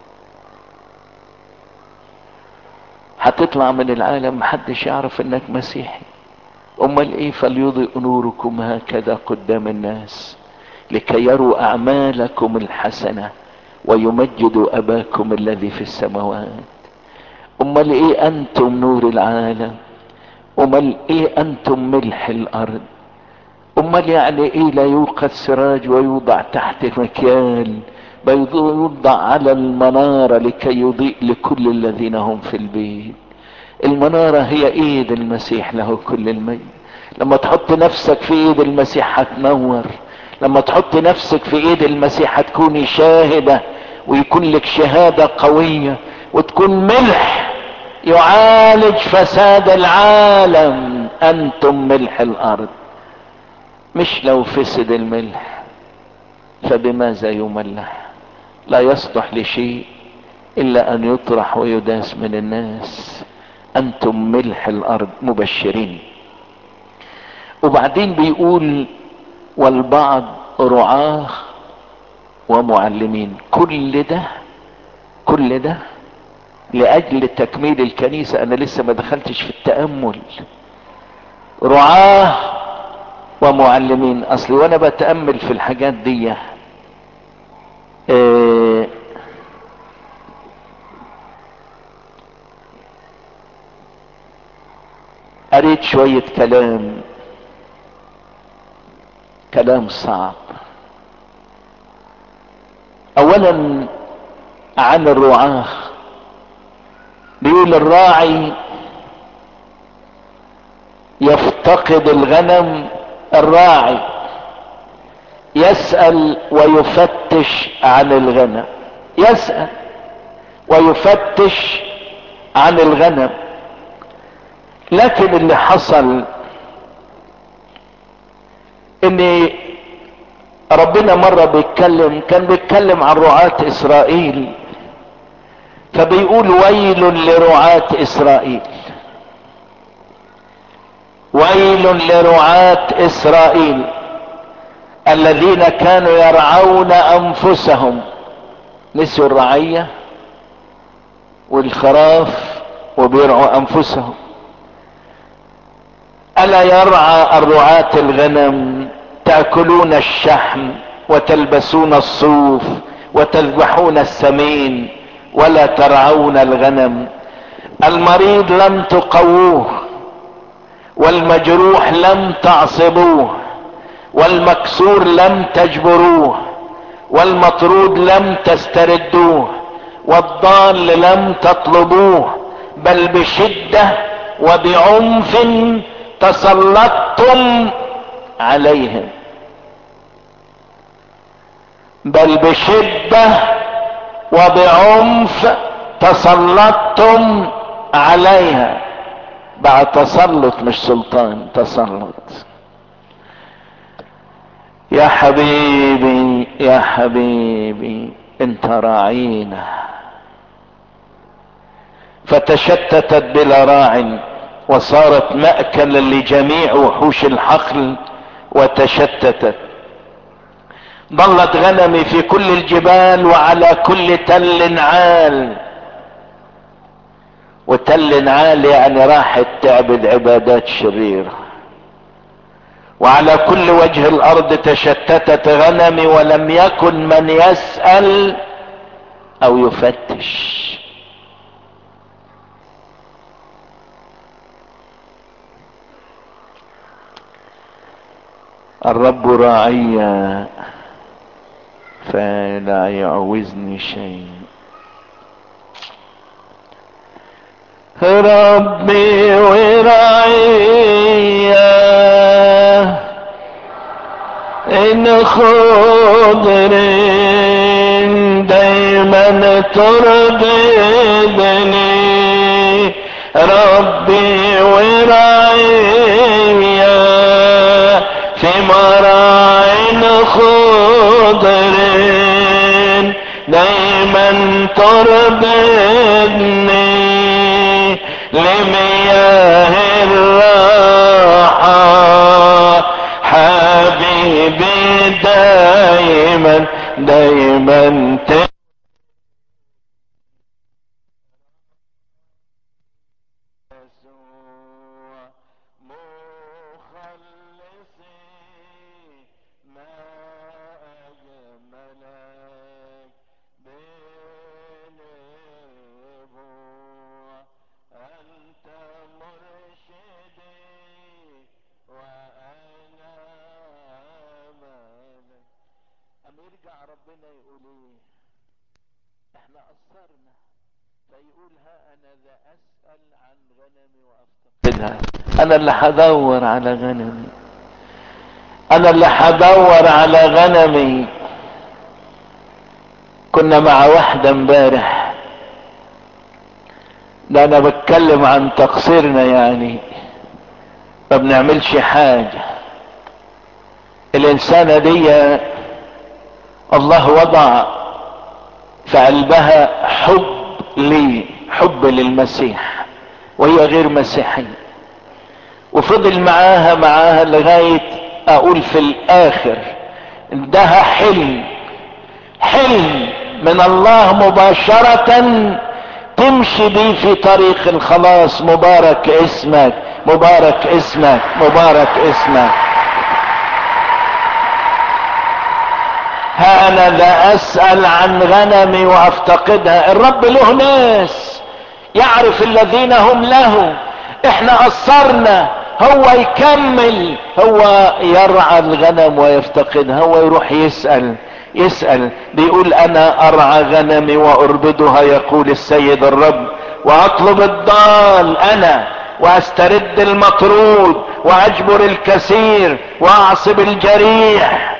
هتطلع من العالم محدش يعرف انك مسيحي امال ايه فليضئ نوركم هكذا قدام الناس لكي يروا اعمالكم الحسنة ويمجدوا اباكم الذي في السماوات امال ايه انتم نور العالم امال ايه انتم ملح الارض امال يعني ايه لا يوقد سراج ويوضع تحت مكيال بل يوضع على المنارة لكي يضيء لكل الذين هم في البيت المنارة هي ايد المسيح له كل المجد لما تحط نفسك في ايد المسيح هتنور لما تحط نفسك في ايد المسيح هتكوني شاهدة ويكون لك شهادة قوية وتكون ملح يعالج فساد العالم انتم ملح الارض مش لو فسد الملح فبماذا يملح لا يصلح لشيء الا ان يطرح ويداس من الناس انتم ملح الارض مبشرين وبعدين بيقول والبعض رعاه ومعلمين كل ده كل ده لاجل تكميل الكنيسة انا لسه ما دخلتش في التأمل رعاه ومعلمين اصلي وانا بتأمل في الحاجات دي اه قريت شوية كلام كلام صعب اولا عن الرعاه بيقول الراعي يفتقد الغنم الراعي يسأل ويفتش عن الغنم يسأل ويفتش عن الغنم لكن اللي حصل ان ربنا مرة بيتكلم كان بيتكلم عن رعاة اسرائيل فبيقول ويل لرعاة اسرائيل ويل لرعاة اسرائيل الذين كانوا يرعون انفسهم نسوا الرعية والخراف وبيرعوا انفسهم الا يرعى الرعاة الغنم تأكلون الشحم وتلبسون الصوف وتذبحون السمين ولا ترعون الغنم المريض لم تقووه والمجروح لم تعصبوه والمكسور لم تجبروه والمطرود لم تستردوه والضال لم تطلبوه بل بشدة وبعنف تسلطتم عليهم بل بشدة وبعنف تسلطتم عليها بعد تسلط مش سلطان تسلط يا حبيبي يا حبيبي انت راعينا فتشتتت بلا راع وصارت مأكلا لجميع وحوش الحقل وتشتتت ضلت غنمي في كل الجبال وعلى كل تل عال وتل عال يعني راحت تعبد عبادات شريرة وعلى كل وجه الارض تشتتت غنمي ولم يكن من يسأل او يفتش الرب راعي فلا يعوزني شيء ربي ورعي ان خضر دايما ترضيني ربي ورعي في مراع خضر دايما دايما تربدني لمياه الراحة حبيبي دايما دايما ت... ربنا يقول ايه احنا قصرنا فيقول ها انا ذا اسأل عن غنمي وافتقدها انا اللي هدور على غنمي انا اللي هدور على غنمي كنا مع واحدة امبارح ده انا بتكلم عن تقصيرنا يعني ما بنعملش حاجة الانسانة دي الله وضع في قلبها حب لي حب للمسيح وهي غير مسيحية وفضل معاها معاها لغاية اقول في الاخر ادها حلم حلم من الله مباشرة تمشي بيه في طريق الخلاص مبارك اسمك مبارك اسمك مبارك اسمك ها انا لا اسأل عن غنمي وافتقدها الرب له ناس يعرف الذين هم له احنا قصرنا هو يكمل هو يرعى الغنم ويفتقدها هو يروح يسأل يسأل بيقول انا ارعى غنمي واربدها يقول السيد الرب واطلب الضال انا واسترد المطرود واجبر الكثير واعصب الجريح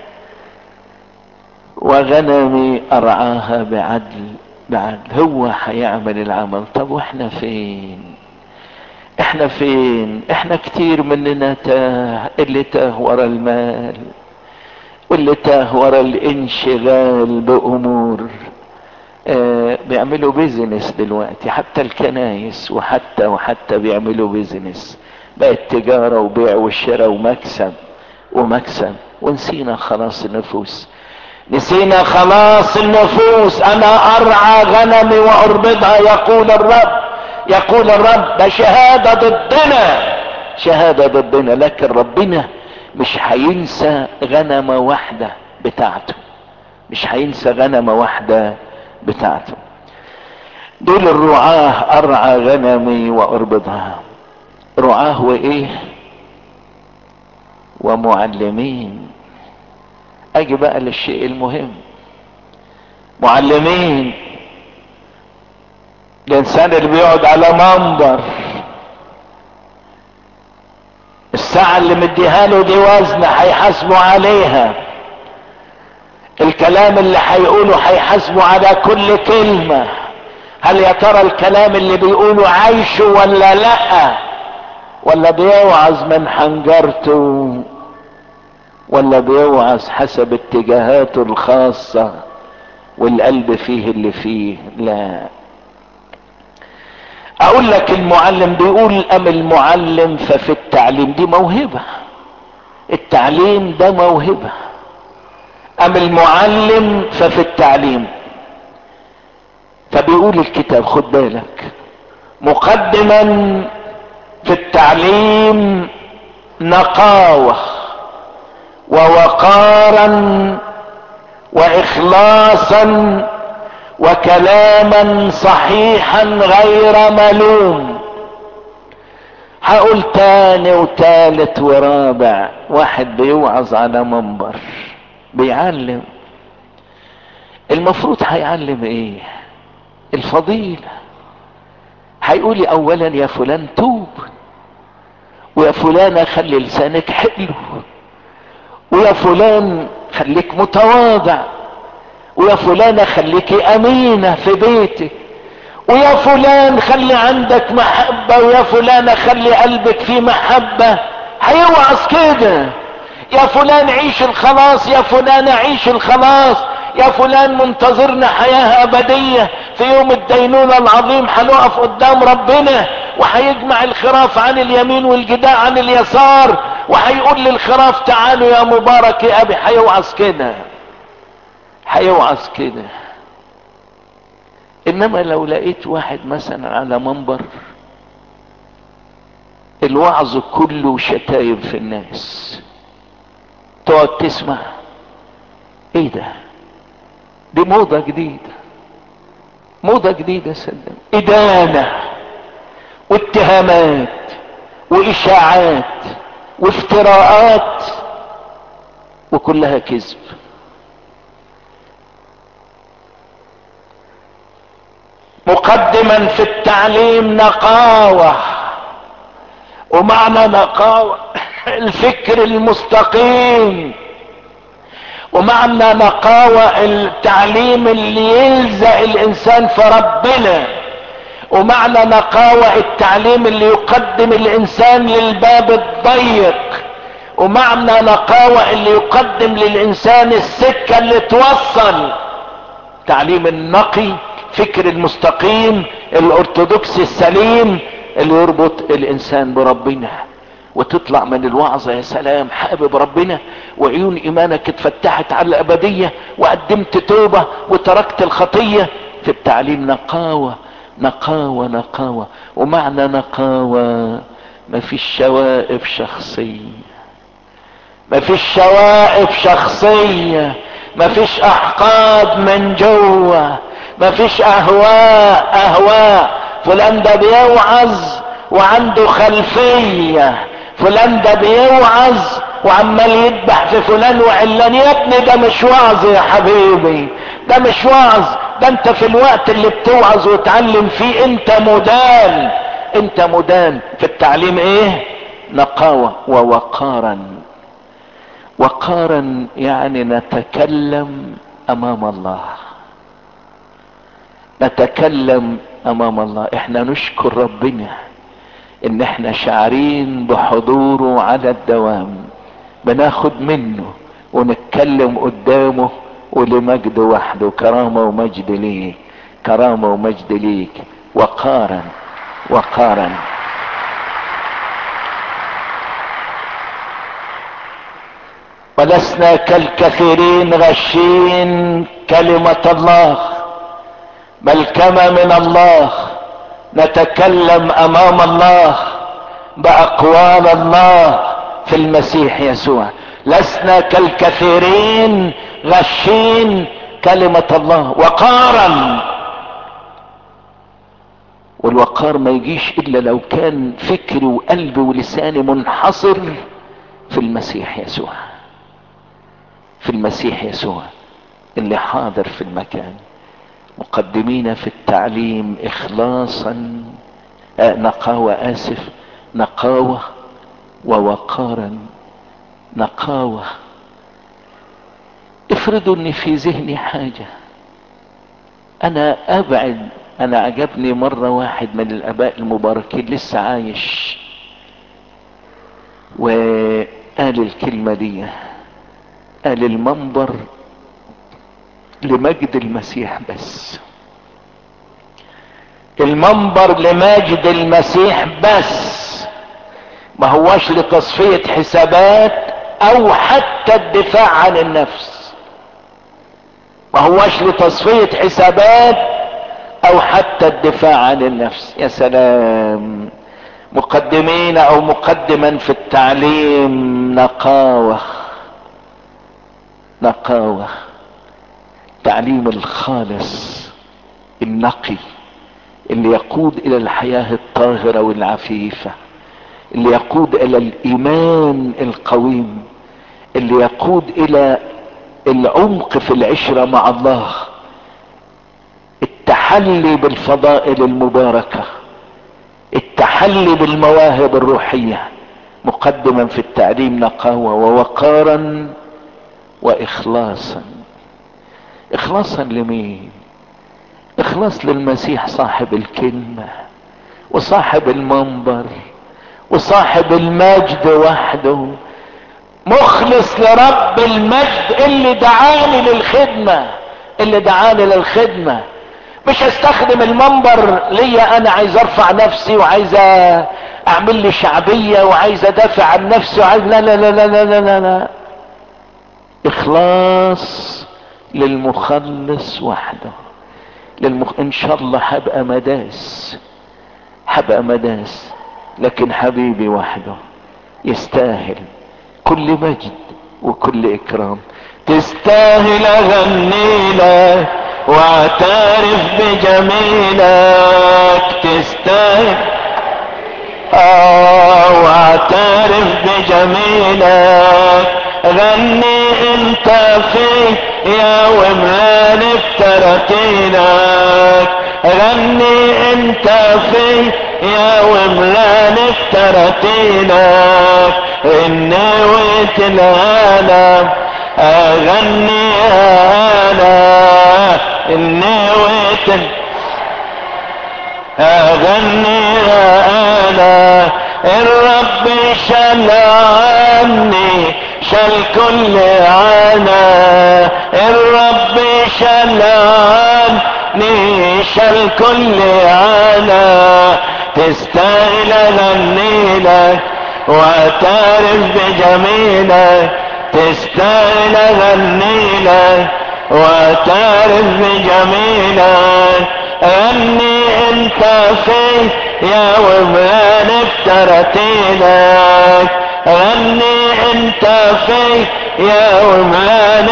وغنمي ارعاها بعدل بعدل هو هيعمل العمل طب واحنا فين احنا فين احنا كتير مننا تاه اللي تاه ورا المال واللي تاه ورا الانشغال بامور آه بيعملوا بيزنس دلوقتي حتى الكنايس وحتى وحتى بيعملوا بيزنس بقت تجارة وبيع والشراء ومكسب ومكسب ونسينا خلاص النفوس نسينا خلاص النفوس انا ارعى غنمي واربضها يقول الرب يقول الرب ده شهادة ضدنا شهادة ضدنا لكن ربنا مش هينسى غنمة واحدة بتاعته مش هينسى غنمة واحدة بتاعته دول الرعاة ارعى غنمي واربضها رعاه وايه ومعلمين اجي بقى للشيء المهم معلمين الانسان اللي بيقعد على منبر الساعة اللي مديها له دي وزنة هيحاسبوا عليها الكلام اللي هيقوله هيحاسبوا على كل كلمة هل يا ترى الكلام اللي بيقوله عايشه ولا لا ولا بيوعظ من حنجرته ولا بيوعظ حسب اتجاهاته الخاصة والقلب فيه اللي فيه لا اقول لك المعلم بيقول ام المعلم ففي التعليم دي موهبة التعليم ده موهبة ام المعلم ففي التعليم فبيقول الكتاب خد بالك مقدما في التعليم نقاوة ووقارا واخلاصا وكلاما صحيحا غير ملوم هقول تاني وتالت ورابع واحد بيوعظ على منبر بيعلم المفروض هيعلم ايه الفضيلة هيقولي اولا يا فلان توب ويا فلانة خلي لسانك حلو ويا فلان خليك متواضع ويا فلانة خليكي امينة في بيتك ويا فلان خلي عندك محبة ويا فلانة خلي قلبك فيه محبة هيوعظ كده يا فلان عيش الخلاص يا فلان عيش الخلاص يا فلان منتظرنا حياة ابدية في يوم الدينونة العظيم هنقف قدام ربنا وهيجمع الخراف عن اليمين والجداء عن اليسار وهيقول للخراف تعالوا يا مبارك يا ابي هيوعظ كده هيوعظ كده انما لو لقيت واحد مثلا على منبر الوعظ كله شتايم في الناس تقعد تسمع ايه ده دي موضة جديدة موضة جديدة سلم ادانة واتهامات واشاعات وافتراءات وكلها كذب مقدما في التعليم نقاوة ومعنى نقاوة الفكر المستقيم ومعنى نقاوة التعليم اللي يلزق الانسان في ربنا ومعنى نقاوة التعليم اللي يقدم الانسان للباب الضيق ومعنى نقاوة اللي يقدم للانسان السكة اللي توصل تعليم النقي فكر المستقيم الارثوذكس السليم اللي يربط الانسان بربنا وتطلع من الوعظة يا سلام حابب ربنا وعيون ايمانك اتفتحت على الابدية وقدمت توبة وتركت الخطية في التعليم نقاوة نقاوة نقاوة ومعنى نقاوة ما فيش شوائب شخصية ما فيش شوائب شخصية ما فيش احقاد من جوه ما فيش اهواء اهواء فلان ده بيوعظ وعنده خلفية فلان ده بيوعظ وعمال يذبح في فلان وعلان يا ابني ده مش وعظ يا حبيبي ده مش وعظ ده انت في الوقت اللي بتوعظ وتعلم فيه انت مدان انت مدان في التعليم ايه نقاوة ووقارا وقارا يعني نتكلم امام الله نتكلم امام الله احنا نشكر ربنا ان احنا شعرين بحضوره على الدوام بناخد منه ونتكلم قدامه ولمجد وحده كرامة ومجد ليك كرامة ومجد ليك وقارا وقارا ولسنا كالكثيرين غشين كلمة الله بل كما من الله نتكلم امام الله باقوال الله في المسيح يسوع لسنا كالكثيرين غشين كلمة الله وقارا والوقار ما يجيش الا لو كان فكري وقلبي ولساني منحصر في المسيح يسوع في المسيح يسوع اللي حاضر في المكان مقدمين في التعليم اخلاصا آه نقاوة اسف نقاوة ووقارا نقاوة افرضوا ان في ذهني حاجة انا ابعد انا عجبني مرة واحد من الاباء المباركين لسه عايش وقال الكلمة دي قال المنبر لمجد المسيح بس المنبر لمجد المسيح بس ما هوش لتصفية حسابات او حتى الدفاع عن النفس ما هوش لتصفية حسابات او حتى الدفاع عن النفس يا سلام مقدمين او مقدما في التعليم نقاوة نقاوة تعليم الخالص النقي اللي يقود الى الحياة الطاهرة والعفيفة اللي يقود الى الايمان القويم اللي يقود الى العمق في العشرة مع الله التحلي بالفضائل المباركة التحلي بالمواهب الروحية مقدما في التعليم نقاوة ووقارا واخلاصا اخلاصا لمين اخلاص للمسيح صاحب الكلمة وصاحب المنبر وصاحب المجد وحده مخلص لرب المجد اللي دعاني للخدمة اللي دعاني للخدمة مش هستخدم المنبر ليا انا عايز ارفع نفسي وعايز اعمل لي شعبية وعايز ادافع عن نفسي وعايز لا لا لا لا لا لا, لا, لا. اخلاص للمخلص وحده للمخ... ان شاء الله هبقى مداس هبقى مداس لكن حبيبي وحده يستاهل كل مجد وكل اكرام تستاهل اغني لك واعترف بجميلك تستاهل اه واعترف بجميلك غني انت في يا ومال بترتيلك غني انت في يا وملان بترتيلك النويت الهالة اغني انا النويت اغني انا الرب شال عني شال كل عنا الرب شال عني شال كل عنا تستاهل اغني لك واعترف بجميلك تستاهل اغني لك واعترف بجميلك غني انت في يا ومران بترتيلك غني انت في يا ومران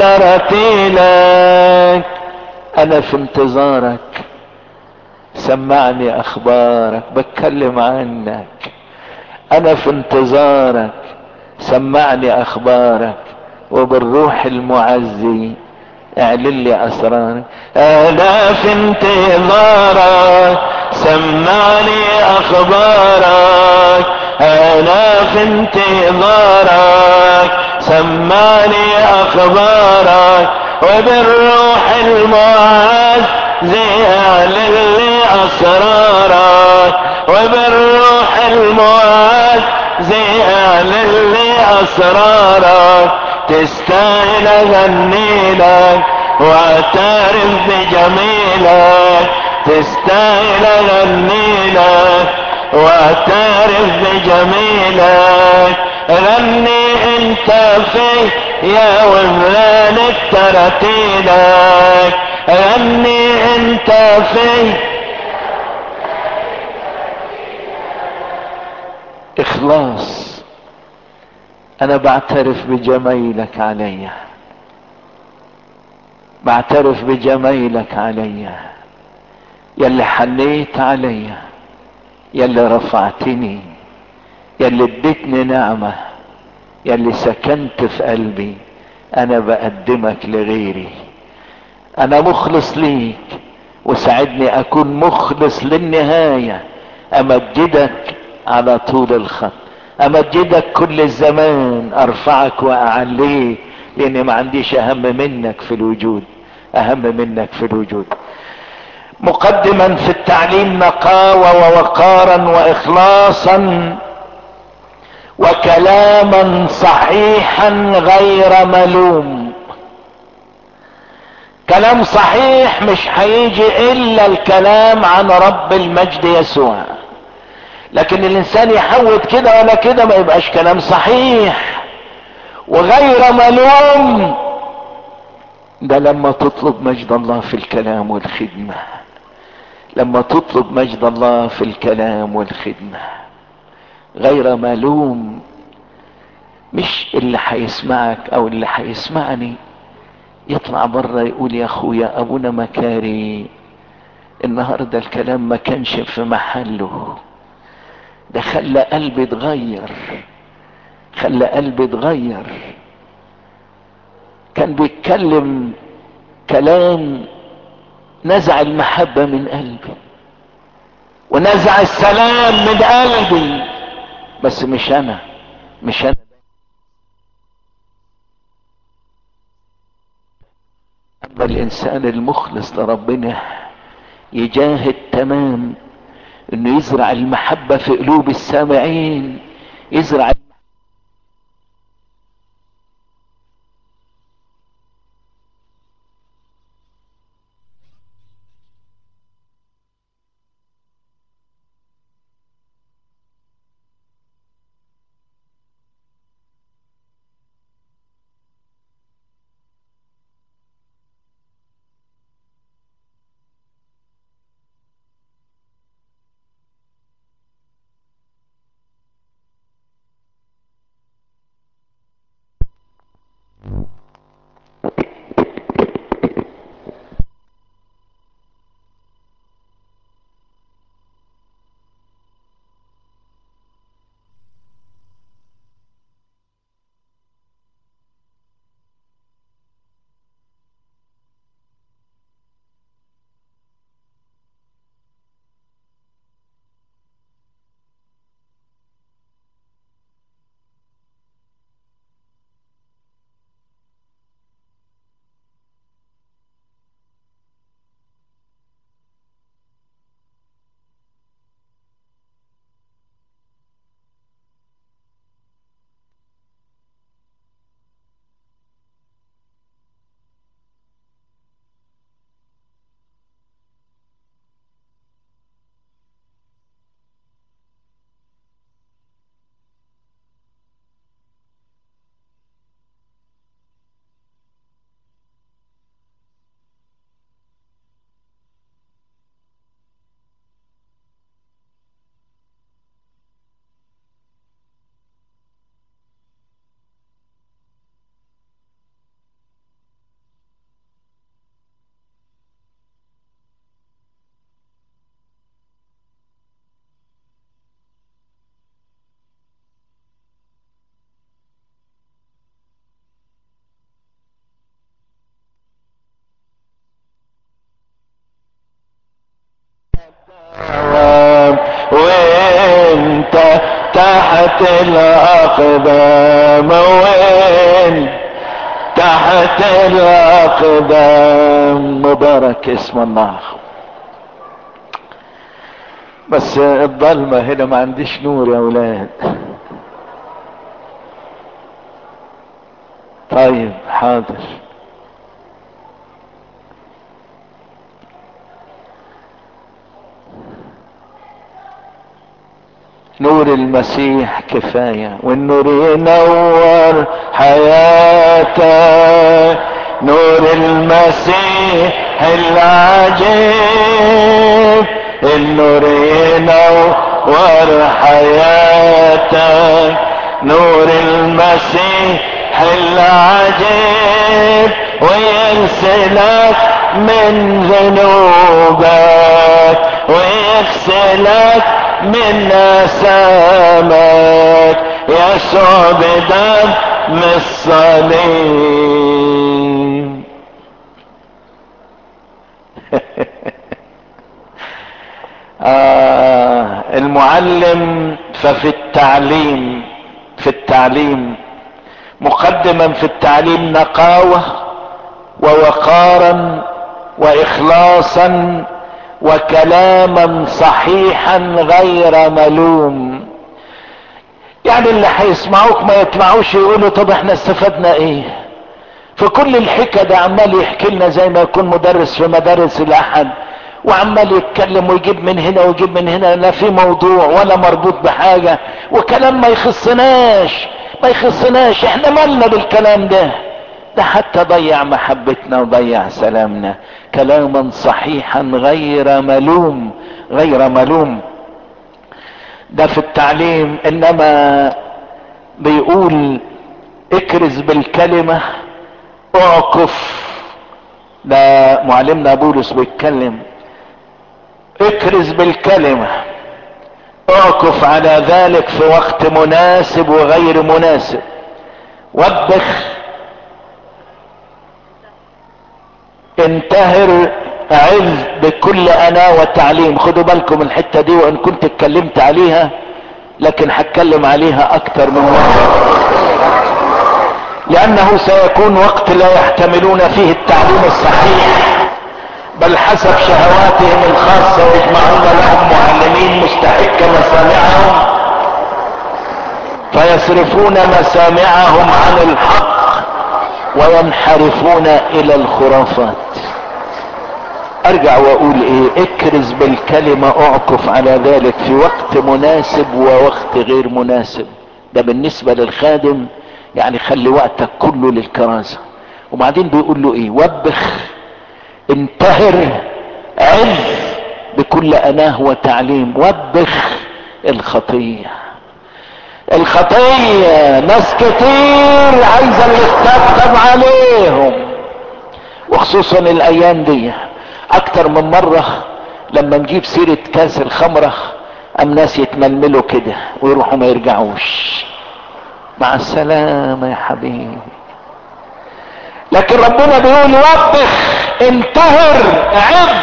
بترتيلك انا في انتظارك سمعني اخبارك بتكلم عنك انا في انتظارك سمعني اخبارك وبالروح المعزي اعلن لي اسرارك انا في انتظارك سمعني اخبارك انا في انتظارك سمعني اخبارك وبالروح المعزي اعلن لي اسرارك وبالروح المعزي اعلن لي اسرارك تستاهل اغني لك واعترف بجميلك تستاهل اغني لك واعترف بجميلك غني انت في يا ومران ترتيلك غني انت في اخلاص انا بعترف بجميلك علي بعترف بجميلك علي يلي حنيت علي يلي رفعتني يلي اديتني نعمة يلي سكنت في قلبي انا بقدمك لغيري انا مخلص ليك وساعدني اكون مخلص للنهاية امجدك على طول الخط امجدك كل الزمان ارفعك واعليك لاني ما عنديش اهم منك في الوجود اهم منك في الوجود مقدما في التعليم نقاوة ووقارا واخلاصا وكلاما صحيحا غير ملوم كلام صحيح مش هيجي الا الكلام عن رب المجد يسوع لكن الانسان يحود كده ولا كده ما يبقاش كلام صحيح وغير ملوم ده لما تطلب مجد الله في الكلام والخدمة لما تطلب مجد الله في الكلام والخدمة غير ملوم مش اللي هيسمعك او اللي هيسمعني يطلع بره يقول يا اخويا ابونا مكاري النهارده الكلام ما كانش في محله ده خلى قلبي اتغير خلى قلبي اتغير كان بيتكلم كلام نزع المحبة من قلبي ونزع السلام من قلبي بس مش انا مش انا اما الانسان المخلص لربنا يجاهد تمام انه يزرع المحبة في قلوب السامعين يزرع تحت الاقدام وين تحت الاقدام مبارك اسم الله بس الضلمة هنا ما عنديش نور يا اولاد طيب حاضر نور المسيح كفاية والنور ينور حياتك نور المسيح العجيب النور ينور حياتك نور المسيح العجيب ويغسلك من ذنوبك ويغسلك من أسامك يسوع بدم الصليب آه المعلم ففي التعليم في التعليم مقدما في التعليم نقاوة ووقارا واخلاصا وكلاما صحيحا غير ملوم يعني اللي هيسمعوك ما يطلعوش يقولوا طب احنا استفدنا ايه في كل الحكى ده عمال يحكي لنا زي ما يكون مدرس في مدارس الاحد وعمال يتكلم ويجيب من هنا ويجيب من هنا لا في موضوع ولا مربوط بحاجة وكلام ما يخصناش ما يخصناش احنا مالنا بالكلام ده ده حتى ضيع محبتنا وضيع سلامنا كلاما صحيحا غير ملوم غير ملوم ده في التعليم انما بيقول اكرز بالكلمة اعكف ده معلمنا بولس بيتكلم اكرز بالكلمة اعكف على ذلك في وقت مناسب وغير مناسب وبخ انتهر عز بكل انا وتعليم خدوا بالكم الحتة دي وان كنت اتكلمت عليها لكن هتكلم عليها اكتر من مرة لانه سيكون وقت لا يحتملون فيه التعليم الصحيح بل حسب شهواتهم الخاصة يجمعون لهم معلمين مستحق مسامعهم فيصرفون مسامعهم عن الحق وينحرفون الى الخرافات ارجع واقول ايه اكرز بالكلمة اعكف على ذلك في وقت مناسب ووقت غير مناسب ده بالنسبة للخادم يعني خلي وقتك كله للكرازة وبعدين بيقول له ايه وبخ انتهر عز بكل اناه وتعليم وبخ الخطيه الخطية ناس كتير عايزة اللي تطبطب عليهم وخصوصا الايام دي اكتر من مرة لما نجيب سيرة كاس الخمرة ام ناس يتململوا كده ويروحوا ما يرجعوش مع السلامة يا حبيبي لكن ربنا بيقول وبخ انتهر عب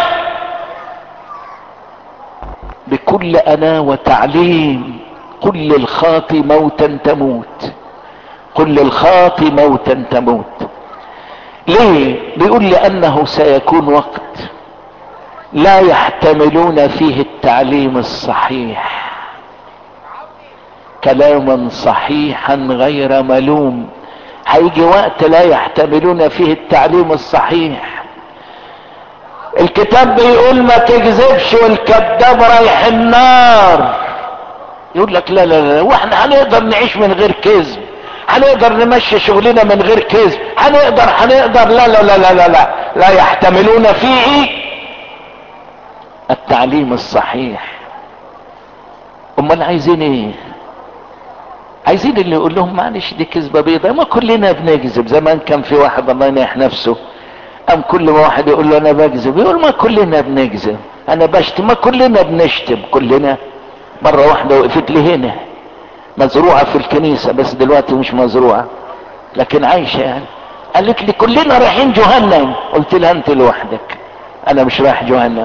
بكل انا وتعليم قل للخاطي موتا تموت قل للخاطي موتا تموت ليه بيقول لانه سيكون وقت لا يحتملون فيه التعليم الصحيح كلاما صحيحا غير ملوم هيجي وقت لا يحتملون فيه التعليم الصحيح الكتاب بيقول ما تكذبش والكذاب رايح النار يقول لك لا لا لا واحنا هنقدر نعيش من غير كذب هنقدر نمشي شغلنا من غير كذب هنقدر هنقدر لا لا لا لا لا لا, لا يحتملون فيه التعليم الصحيح امال عايزين ايه عايزين اللي يقول لهم معلش دي كذبه بيضاء ما كلنا بنكذب زمان كان في واحد الله ينيح نفسه ام كل ما واحد يقول له انا بكذب يقول ما كلنا بنكذب انا بشتم ما كلنا بنشتم كلنا مرة واحدة وقفت لي هنا مزروعة في الكنيسة بس دلوقتي مش مزروعة لكن عايشة يعني قالت لي كلنا رايحين جهنم قلت لها انت لوحدك انا مش رايح جهنم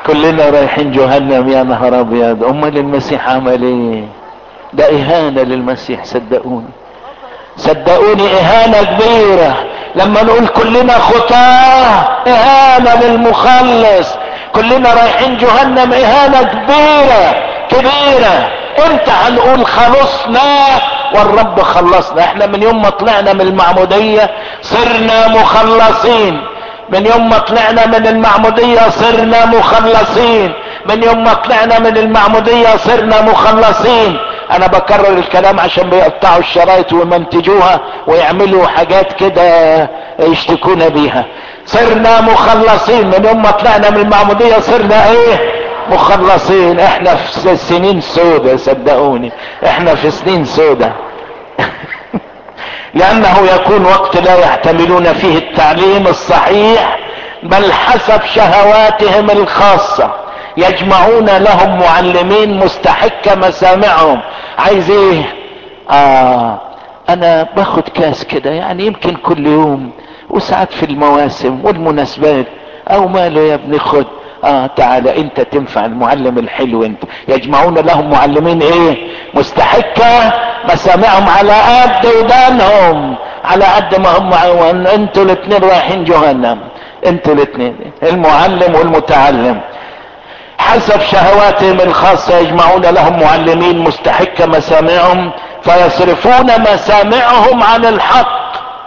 كلنا رايحين جهنم يا نهار ابيض امال المسيح عمل ايه ده اهانة للمسيح صدقوني صدقوني اهانة كبيرة لما نقول كلنا خطاة اهانة للمخلص كلنا رايحين جهنم اهانة كبيرة كبيرة امتى هنقول خلصنا والرب خلصنا احنا من يوم ما طلعنا من المعمودية صرنا مخلصين من يوم ما طلعنا من المعمودية صرنا مخلصين من يوم ما طلعنا من المعمودية صرنا مخلصين انا بكرر الكلام عشان بيقطعوا الشرايط ويمنتجوها ويعملوا حاجات كده يشتكونا بيها صرنا مخلصين من يوم ما طلعنا من المعمودية صرنا ايه مخلصين احنا في سنين سودة صدقوني احنا في سنين سودة لانه يكون وقت لا يحتملون فيه التعليم الصحيح بل حسب شهواتهم الخاصة يجمعون لهم معلمين مستحكة مسامعهم عايز ايه اه انا باخد كاس كده يعني يمكن كل يوم وساعات في المواسم والمناسبات او ماله يا ابني خد اه تعالى انت تنفع المعلم الحلو انت يجمعون لهم معلمين ايه مستحكة مسامعهم على قد ودانهم على قد ما هم عوان انتوا الاثنين رايحين جهنم انتوا الاثنين المعلم والمتعلم حسب شهواتهم الخاصة يجمعون لهم معلمين مستحكة مسامعهم فيصرفون مسامعهم عن الحق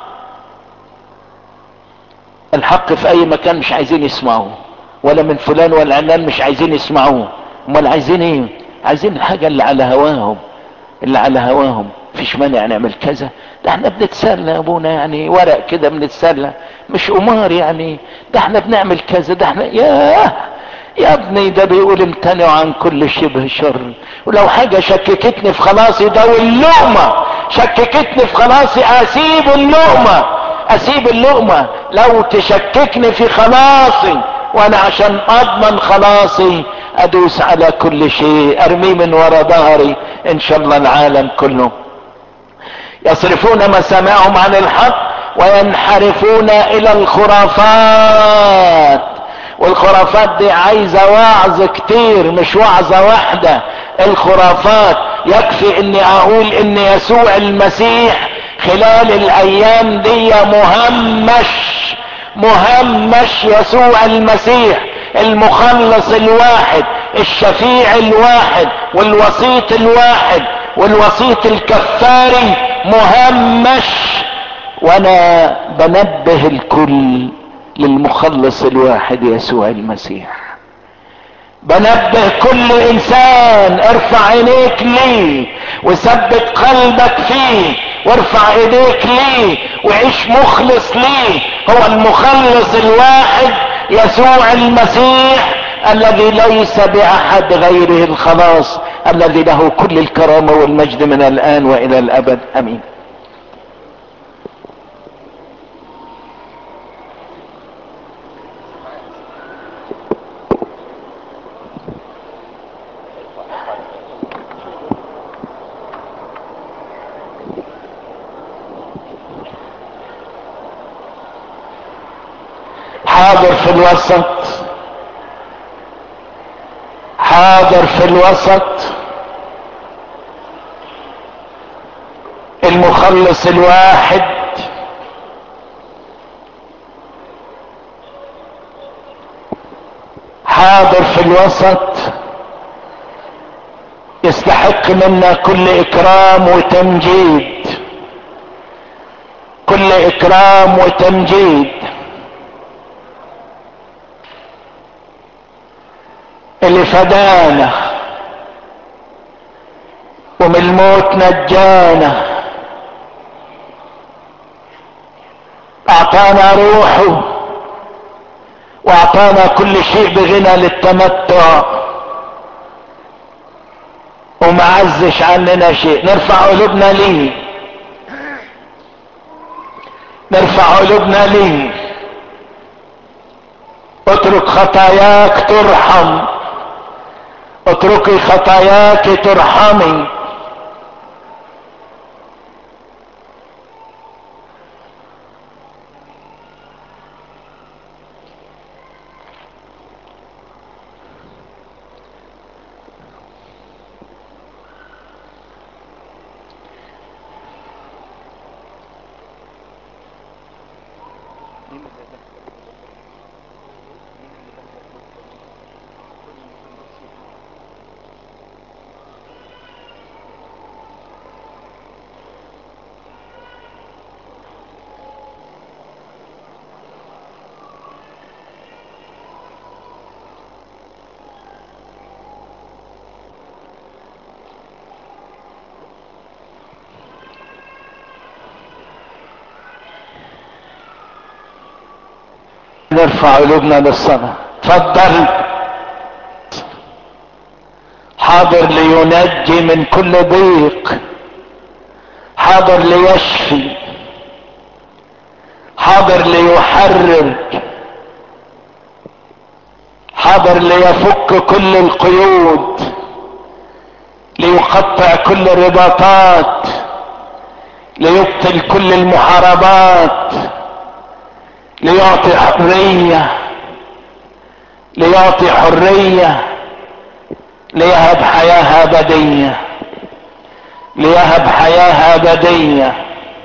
الحق في اي مكان مش عايزين يسمعوه ولا من فلان ولا علان مش عايزين يسمعوه امال عايزين ايه عايزين الحاجة اللي على هواهم اللي على هواهم فيش مانع نعمل كذا ده احنا بنتسلى يا ابونا يعني ورق كده بنتسلى مش قمار يعني ده احنا بنعمل كذا ده احنا ياه يا ابني ده بيقول امتنعوا عن كل شبه شر ولو حاجة شككتني في خلاصي ده واللقمة شككتني في خلاصي اسيب اللقمة اسيب اللقمة لو تشككني في خلاصي وانا عشان اضمن خلاصي ادوس على كل شيء ارميه من ورا ظهري ان شاء الله العالم كله يصرفون مسامعهم عن الحق وينحرفون الى الخرافات والخرافات دي عايزة وعظ كتير مش وعظة واحدة الخرافات يكفي اني اقول ان يسوع المسيح خلال الايام دي مهمش مهمش يسوع المسيح المخلص الواحد الشفيع الواحد والوسيط الواحد والوسيط الكفاري مهمش وانا بنبه الكل للمخلص الواحد يسوع المسيح بنبه كل انسان ارفع عينيك ليه وثبت قلبك فيه وارفع ايديك ليه وعيش مخلص ليه هو المخلص الواحد يسوع المسيح الذي ليس باحد غيره الخلاص الذي له كل الكرامة والمجد من الان والى الابد امين حاضر في الوسط حاضر في الوسط المخلص الواحد حاضر في الوسط يستحق منا كل اكرام وتمجيد كل اكرام وتمجيد اللي فدانا ومن الموت نجانا اعطانا روحه واعطانا كل شيء بغنى للتمتع وما عزش عننا شيء نرفع قلوبنا ليه نرفع قلوبنا ليه اترك خطاياك ترحم اتركي خطاياك ترحمي نرفع قلوبنا للصلاة تفضل حاضر لينجي من كل ضيق حاضر ليشفي حاضر ليحرر حاضر ليفك كل القيود ليقطع كل الرباطات ليبطل كل المحاربات ليعطي حرية ليعطي حرية ليهب حياة أبدية ليهب حياة أبدية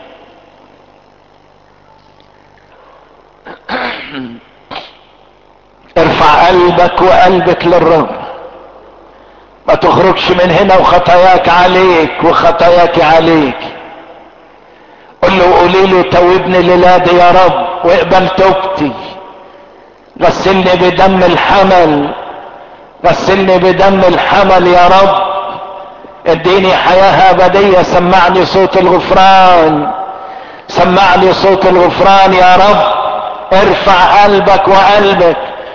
ارفع قلبك وقلبك للرب ما تخرجش من هنا وخطاياك عليك وخطاياك عليك قل له قولي له توبني للادي يا رب واقبل توبتي غسلني بدم الحمل غسلني بدم الحمل يا رب اديني حياة ابدية سمعني صوت الغفران سمعني صوت الغفران يا رب ارفع قلبك وقلبك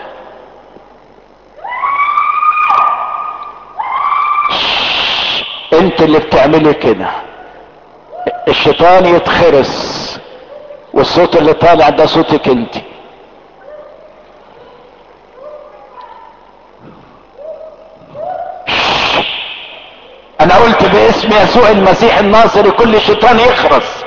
انت اللي بتعملي كده الشيطان يتخرس والصوت اللي طالع ده صوتك انت انا قلت باسم يسوع المسيح الناصري كل شيطان يخرس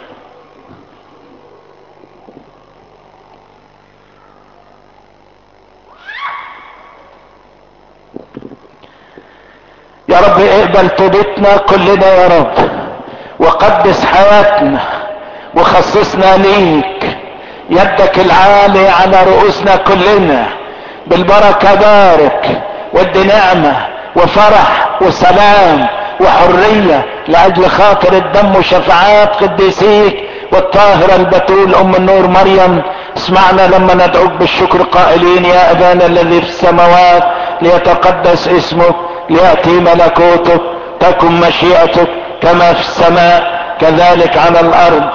يا رب اقبل توبتنا كلنا يا رب وقدس حياتنا وخصصنا ليك يدك العالي على رؤوسنا كلنا بالبركة بارك ودي نعمة وفرح وسلام وحرية لأجل خاطر الدم وشفاعات قديسيك والطاهرة البتول أم النور مريم اسمعنا لما ندعوك بالشكر قائلين يا أبانا الذي في السماوات ليتقدس اسمك ليأتي ملكوتك تكن مشيئتك كما في السماء كذلك على الأرض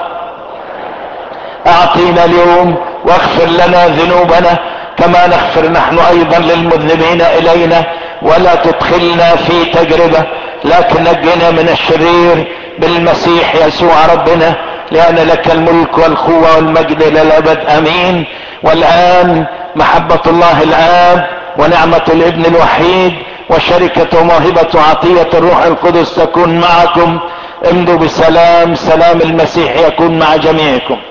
اعطينا اليوم واغفر لنا ذنوبنا كما نغفر نحن ايضا للمذنبين الينا ولا تدخلنا في تجربة لكن نجنا من الشرير بالمسيح يسوع ربنا لان لك الملك والقوة والمجد للابد امين والان محبة الله الاب ونعمة الابن الوحيد وشركة وموهبة عطية الروح القدس تكون معكم امضوا بسلام سلام المسيح يكون مع جميعكم